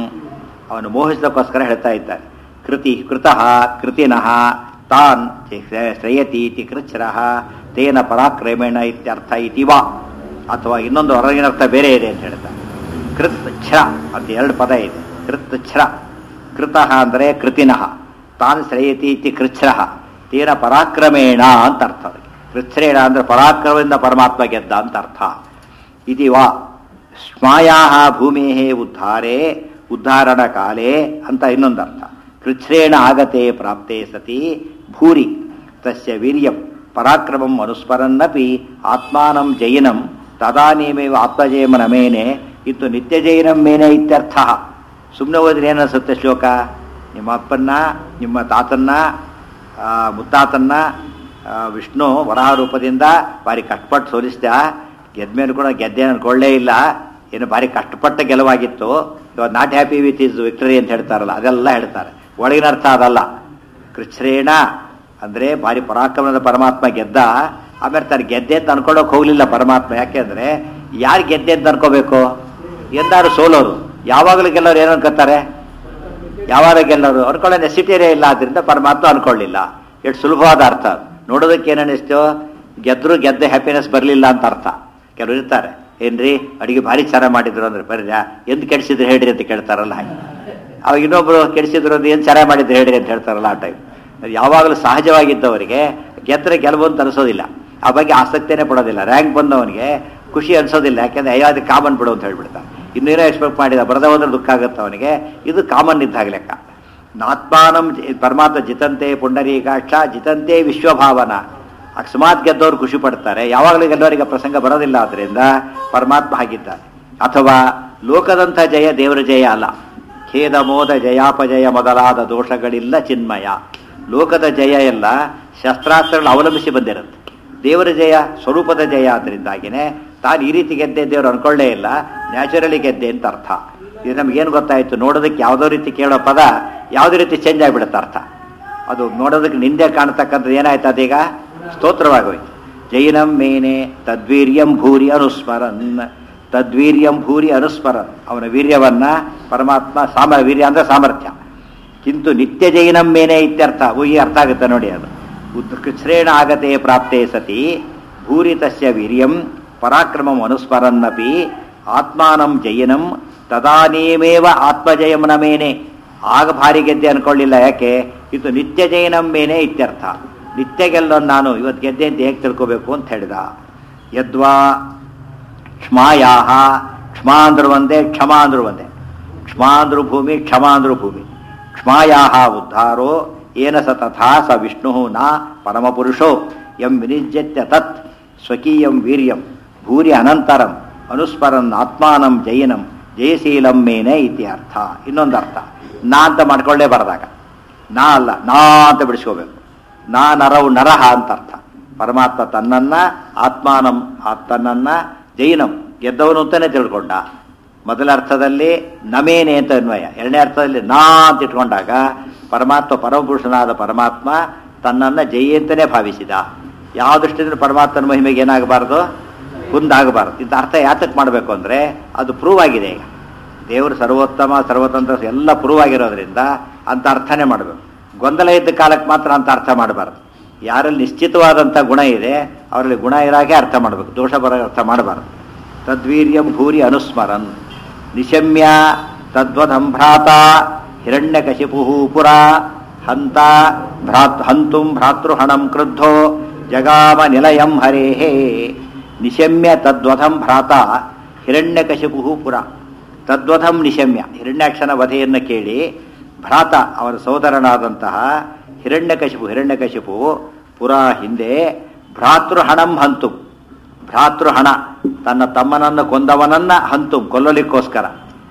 ಅವನು ಮೋಹಿಸೋಕ್ಕೋಸ್ಕರ ಹೇಳ್ತಾ ಇದ್ದಾನೆ ಕೃತಿ ಕೃತಃ ಕೃತಿನಃ ತಾನ್ ಶ್ರೇಯತಿ ಇತಿ ಕೃಚ್ಛ್ರಃ ತೇನ ಪರಾಕ್ರಮೇಣ ಇತ್ಯರ್ಥ ಇತಿ ವಾ ಅಥವಾ ಇನ್ನೊಂದು ಹೊರಗಿನ ಅರ್ಥ ಬೇರೆ ಇದೆ ಅಂತ ಹೇಳ್ತಾರೆ ಕೃತ್ ಛ್ರ ಅಂತ ಎರಡು ಪದ ಇದೆ ಕೃತ್ ಛ್ರ ಕೃತಃ ಅಂದರೆ ಕೃತಿನಃ ತಾನ್ ಶ್ರೇಯತಿ ಇತಿ ಕೃಚ್ಛ್ರಃ ತೇನ ಪರಾಕ್ರಮೇಣ ಅಂತ ಅರ್ಥ ಅದಕ್ಕೆ ಕೃಚ್ಛ್ರೇಣ ಅಂದರೆ ಪರಾಕ್ರಮದಿಂದ ಪರಮಾತ್ಮ ಗೆದ್ದ ಅಂತ ಅರ್ಥ ಇತಿ ವಾ ಸ್ಮಾಯಾ ಭೂಮೇ ಉದ್ಧಾರೆ ಉದ್ಧಾರಣ ಕಾಲೇ ಅಂತ ಇನ್ನೊಂದು ಅರ್ಥ ಕೃಚ್ಛ್ರೇಣ ಆಗತೆ ಪ್ರಾಪ್ತೆ ಸತಿ ಭೂರಿ ತಸ್ಯ ವೀರ್ಯಂ ಪರಾಕ್ರಮಂ ಅನುಸ್ಮರನ್ನಪಿ ಆತ್ಮಾನಂ ಜೈನಂ ತದಾನೀಮೇವ ಆತ್ಮಜಯಮನ ಮೇನೆ ಇತ್ತು ನಿತ್ಯ ಜೈನಂ ಮೇನೆ ಇತ್ಯರ್ಥ ಸುಮ್ಮನೆ ಹೋದ್ರೆ ಏನನ್ಸುತ್ತೆ ಶ್ಲೋಕ ನಿಮ್ಮ ಅಪ್ಪನ್ನ ನಿಮ್ಮ ತಾತನ್ನ ಆ, ಮುತ್ತಾತನ್ನ ಆ, ವಿಷ್ಣು ವರಾಹ ರೂಪದಿಂದ ಭಾರಿ ಕಷ್ಟಪಟ್ಟು ಸೋಲಿಸಿದ ಗೆದ್ಮೇಲೆ ಕೂಡ ಗೆದ್ದೆ ಅನ್ಕೊಳ್ಳೇ ಇಲ್ಲ ಏನು ಭಾರಿ ಕಷ್ಟಪಟ್ಟ ಗೆಲುವಾಗಿತ್ತು ಇವಾಗ not happy with his victory ಅಂತ ಹೇಳ್ತಾರಲ್ಲ ಅದೆಲ್ಲ ಹೇಳ್ತಾರೆ ಒಳಗಿನ ಅರ್ಥ ಅದಲ್ಲ ಕೃಚ್ಛ್ರೇಣ ಅಂದರೆ ಭಾರಿ ಪರಾಕ್ರಮದ ಪರಮಾತ್ಮ ಗೆದ್ದ ಆಮೇಲೆ ತಾನು ಗೆದ್ದೆ ಅಂತ ಅನ್ಕೊಳ್ಳೋಕೆ ಹೋಗ್ಲಿಲ್ಲ ಪರಮಾತ್ಮ ಯಾಕೆಂದ್ರೆ ಯಾರು ಗೆದ್ದೆ ಅಂತ ಅನ್ಕೋಬೇಕು ಎಂದಾರು ಸೋಲೋರು ಯಾವಾಗಲೂ ಗೆಲ್ಲೋರು ಏನು ಅನ್ಕೋತಾರೆ ಯಾವಾಗ ಗೆಲ್ಲೋರು ಅನ್ಕೊಳ್ಳೋ ನೆಸಿಟಿರೇ ಇಲ್ಲ ಆದ್ರಿಂದ ಪರಮಾತ್ಮ ಅನ್ಕೊಳ್ಳಿಲ್ಲ ಎಷ್ಟು ಸುಲಭವಾದ ಅರ್ಥ ಅದು. ನೋಡೋದಕ್ಕೆ ಏನನ್ನಿಸ್ತು ಗೆದ್ರು ಗೆದ್ದ ಹ್ಯಾಪಿನೆಸ್ ಬರಲಿಲ್ಲ ಅಂತ ಅರ್ಥ ಕೆಲವರು ಇರ್ತಾರೆ ಏನ್ರಿ ಅಡಿಗೆ ಭಾರಿ ಚೆನ್ನಾಗಿ ಮಾಡಿದ್ರು ಅಂದ್ರೆ ಬರ್ರಿ ಎಂದು ಕೆಡಿಸಿದ್ರು ಹೇಳ್ರಿ ಅಂತ ಕೇಳ್ತಾರಲ್ಲ ಹಾಗೆ ಅವಾಗ ಇನ್ನೊಬ್ರು ಕೆಡಿಸಿದ್ರು ಅಂದ್ರೆ ಏನು ಚೆನ್ನಾಗಿ ಮಾಡಿದ್ರು ಹೇಳ್ರಿ ಅಂತ ಹೇಳ್ತಾರಲ್ಲ ಆ ಟೈಮ್ ಯಾವಾಗಲೂ ಸಹಜವಾಗಿದ್ದವರಿಗೆ ಗೆದ್ದರೆ ಗೆಲುವು ಅಂತ ಅನಿಸೋದಿಲ್ಲ ಆ ಬಗ್ಗೆ ಆಸಕ್ತಿನೇ ಪಡೋದಿಲ್ಲ ರ್ಯಾಂಕ್ ಬಂದವನಿಗೆ ಖುಷಿ ಅನ್ಸೋದಿಲ್ಲ ಯಾಕೆಂದ್ರೆ ಅಯ್ಯೋ ಅದು ಕಾಮನ್ ಬಿಡು ಅಂತ ಹೇಳ್ಬಿಡ್ತಾನೆ ಇನ್ನೇನೋ ಎಕ್ಸ್ಪೆಕ್ಟ್ ಮಾಡಿದ ಬರದ ಹೋದ್ರೆ ದುಃಖ ಆಗುತ್ತೆ ಅವನಿಗೆ ಇದು ಕಾಮನ್ ಇದ್ದಾಗ ಲೆಕ್ಕ ನಾತ್ಮಾನಂ ಜಿ- ಪರಮಾತ್ಮ ಜಿತಂತೆ ಪುಂಡರೀಕಾಕ್ಷ ಜಿತಂತೆ ವಿಶ್ವಭಾವನ ಅಕಸ್ಮಾತ್ ಗೆದ್ದವರು ಖುಷಿ ಪಡ್ತಾರೆ ಯಾವಾಗಲೂ ಗೆದ್ದವರಿಗೆ ಪ್ರಸಂಗ ಬರೋದಿಲ್ಲ ಆದ್ರಿಂದ ಪರಮಾತ್ಮ ಹಾಗಿದ್ದಾನೆ ಅಥವಾ ಲೋಕದಂಥ ಜಯ ದೇವರ ಜಯ ಅಲ್ಲ ಖೇದ ಮೋದ ಜಯಾಪಜಯ ಮೊದಲಾದ ದೋಷಗಳಿಲ್ಲ ಚಿನ್ಮಯ ಲೋಕದ ಜಯ ಎಲ್ಲ ಶಸ್ತ್ರಾಸ್ತ್ರಗಳು ಅವಲಂಬಿಸಿ ಬಂದಿರುತ್ತೆ ದೇವರ ಜಯ ಸ್ವರೂಪದ ಜಯ ಆದ್ರಿಂದಾಗಿನೇ ತಾನು ಈ ರೀತಿ ಗೆದ್ದೆ ದೇವರು ಅನ್ಕೊಳ್ಳೇ ಇಲ್ಲ ನ್ಯಾಚುರಲಿ ಗೆದ್ದೆ ಅಂತ ಅರ್ಥ ಇದು ನಮಗೇನು ಗೊತ್ತಾಯ್ತು ನೋಡೋದಕ್ಕೆ ಯಾವುದೋ ರೀತಿ ಕೇಳೋ ಪದ ಯಾವುದೇ ರೀತಿ ಚೇಂಜ್ ಆಗಿಬಿಡುತ್ತೆ ಅರ್ಥ ಅದು ನೋಡೋದಕ್ಕೆ ನಿಂದೆ ಕಾಣ್ತಕ್ಕಂಥದ್ದು ಏನಾಯ್ತು ಅದೀಗ ಸ್ತೋತ್ರವಾಗೋಯ್ತು ಜೈನಂ ಮೇನೆ ತದ್ವೀರ್ಯಂ ಭೂರಿ ಅನುಸ್ಮರನ್ ತದ್ವೀರ್ಯಂ ಭೂರಿ ಅನುಸ್ಮರನ್ ಅವನ ವೀರ್ಯವನ್ನ ಪರಮಾತ್ಮ ಸಾಮ ವೀರ್ಯ ಅಂದ್ರೆ ಸಾಮರ್ಥ್ಯ ಕಿಂತು ನಿತ್ಯ ಜೈನಂ ಮೇನೆ ಇತ್ಯರ್ಥ ಓ, ಈ ಅರ್ಥ ಆಗುತ್ತೆ ನೋಡಿ ಅದು ಉತ್ಕೃಚ್ಛ್ರೇಣ ಆಗತೆ ಪ್ರಾಪ್ತೆ ಸತಿ ಭೂರಿ ತಸ್ಯ ವೀರ್ಯಂ ಪರಾಕ್ರಮಂ ಅನುಸ್ಮರನ್ನಪಿ ಆತ್ಮಾನಂ ಜೈನಂ ತದಾನೇಮೇವ ಆತ್ಮಜಯಂ ನ ಮೇನೆ ಆಗ ಭಾರಿ ಗೆದ್ದೆ ಅನ್ಕೊಳ್ಳಿಲ್ಲ ಯಾಕೆ ಇದು ನಿತ್ಯ ಜೈನಂ ಮೇನೆ ಇತ್ಯರ್ಥ ನಿತ್ಯ ಗೆಲ್ಲೋ ನಾನು ಇವತ್ತು ಗೆದ್ದೆ ಅಂತ ಹೇಗೆ ತಿಳ್ಕೋಬೇಕು ಅಂತ ಹೇಳಿದ ಯದ್ವಾ ಕ್ಷಮಾಯಾಹ ಕ್ಷಮಾ ಅಂದ್ರು ಒಂದೇ ಕ್ಷಮ ಅಂದ್ರು ಒಂದೇ ಕ್ಷಮಾ ಅಂದ್ರು ಭೂಮಿ ಕ್ಷಮಾ ಅಂದ್ರು ಭೂಮಿ ಕ್ಷಮಾಯಾಹ ಉದ್ಧಾರೋ ಏನ ಸ ತಥಾ ಸ ವಿಷ್ಣು ನ ಪರಮಪುರುಷೋ ಎಂ ವಿನಿಜ್ಯತ್ಯ ತತ್ ಸ್ವಕೀಯಂ ವೀರ್ಯಂ ಭೂರಿ ಅನಂತರಂ ಅನುಸ್ಮರನ್ ಆತ್ಮಾನಂ ಜೈನಂ ಜಯಶೀಲಂ ಮೇನೆ ಇತಿ ಅರ್ಥ ಇನ್ನೊಂದು ಅರ್ಥ ನಾ ಅಂತ ಮಾಡ್ಕೊಳ್ಳೇ ಬರದಾಗ ನಾ ಅಲ್ಲ ನಾ ಅಂತ ಬಿಡಿಸ್ಕೋಬೇಕು ನಾ ನರವು ನರಹ ಅಂತ ಅರ್ಥ ಪರಮಾತ್ಮ ತನ್ನನ್ನ ಆತ್ಮಾನಂ ಆ ತನ್ನನ್ನ ಜೈನಂ ಗೆದ್ದವನು ಅಂತಾನೆ ತಿಳ್ಕೊಂಡ ಮೊದಲ ಅರ್ಥದಲ್ಲಿ ನಮೇನೆ ಅಂತ ಅನ್ವಯ ಎರಡನೇ ಅರ್ಥದಲ್ಲಿ ನಾ ಅಂತ ಇಟ್ಕೊಂಡಾಗ ಪರಮಾತ್ಮ ಪರಮಪುರುಷನಾದ ಪರಮಾತ್ಮ ತನ್ನನ್ನ ಜಯಿ ಅಂತಾನೆ ಭಾವಿಸಿದ ಯಾವ ದೃಷ್ಟಿಯಿಂದ ಪರಮಾತ್ಮನ ಮಹಿಮೆಗೆ ಏನಾಗಬಾರ್ದು ಕುಂದಾಗಬಾರ್ದು ಇಂಥ ಅರ್ಥ ಯಾತಕ್ಕೆ ಮಾಡಬೇಕು ಅಂದರೆ ಅದು ಪ್ರೂವ್ ಆಗಿದೆ ಈಗ ದೇವರು ಸರ್ವೋತ್ತಮ ಸರ್ವತಂತ್ರ ಎಲ್ಲ ಪ್ರೂವ್ ಆಗಿರೋದ್ರಿಂದ ಅಂತ ಅರ್ಥನೇ ಮಾಡಬೇಕು ಗೊಂದಲ ಇದ್ದ ಕಾಲಕ್ಕೆ ಮಾತ್ರ ಅಂತ ಅರ್ಥ ಮಾಡಬಾರ್ದು ಯಾರಲ್ಲಿ ನಿಶ್ಚಿತವಾದಂಥ ಗುಣ ಇದೆ ಅವರಲ್ಲಿ ಗುಣ ಇರಾಗೆ ಅರ್ಥ ಮಾಡಬೇಕು ದೋಷ ಬರೋ ಅರ್ಥ ಮಾಡಬಾರ್ದು ತದ್ವೀರ್ಯಂ ಭೂರಿ ಅನುಸ್ಮರನ್ ನಿಶಮ್ಯ ತದ್ವಧಂ ಭ್ರಾತ ಹಿರಣ್ಯಕಶಿಪು ಪುರ ಹಂತ ಭ್ರಾತ್ ಹಂತುಂ ಭ್ರಾತೃಹಣಂ ಕ್ರುದ್ಧೋ ಜಗಾಮ ನಿಲಯಂ ಹರೇಹೇ ನಿಶಮ್ಯ ತದ್ವಧಂ ಭ್ರಾತ ಹಿರಣ್ಯಕಶಿಪು ಪುರ ತದ್ವಧಂ ನಿಶಮ್ಯ ಹಿರಣ್ಯಾಕ್ಷನ ವಧೆಯನ್ನು ಕೇಳಿ ಭ್ರಾತ ಅವರ ಸೋದರನಾದಂತಹ ಹಿರಣ್ಯಕಶಿಪು ಹಿರಣ್ಯಕಶಿಪು ಪುರ ಹಿಂದೆ ಭ್ರಾತೃಹಣಂ ಹಂತು ಭ್ರಾತೃಹಣ ತನ್ನ ತಮ್ಮನನ್ನು ಕೊಂದವನನ್ನ ಹಂತು ಕೊಲ್ಲಲಿಕ್ಕೋಸ್ಕರ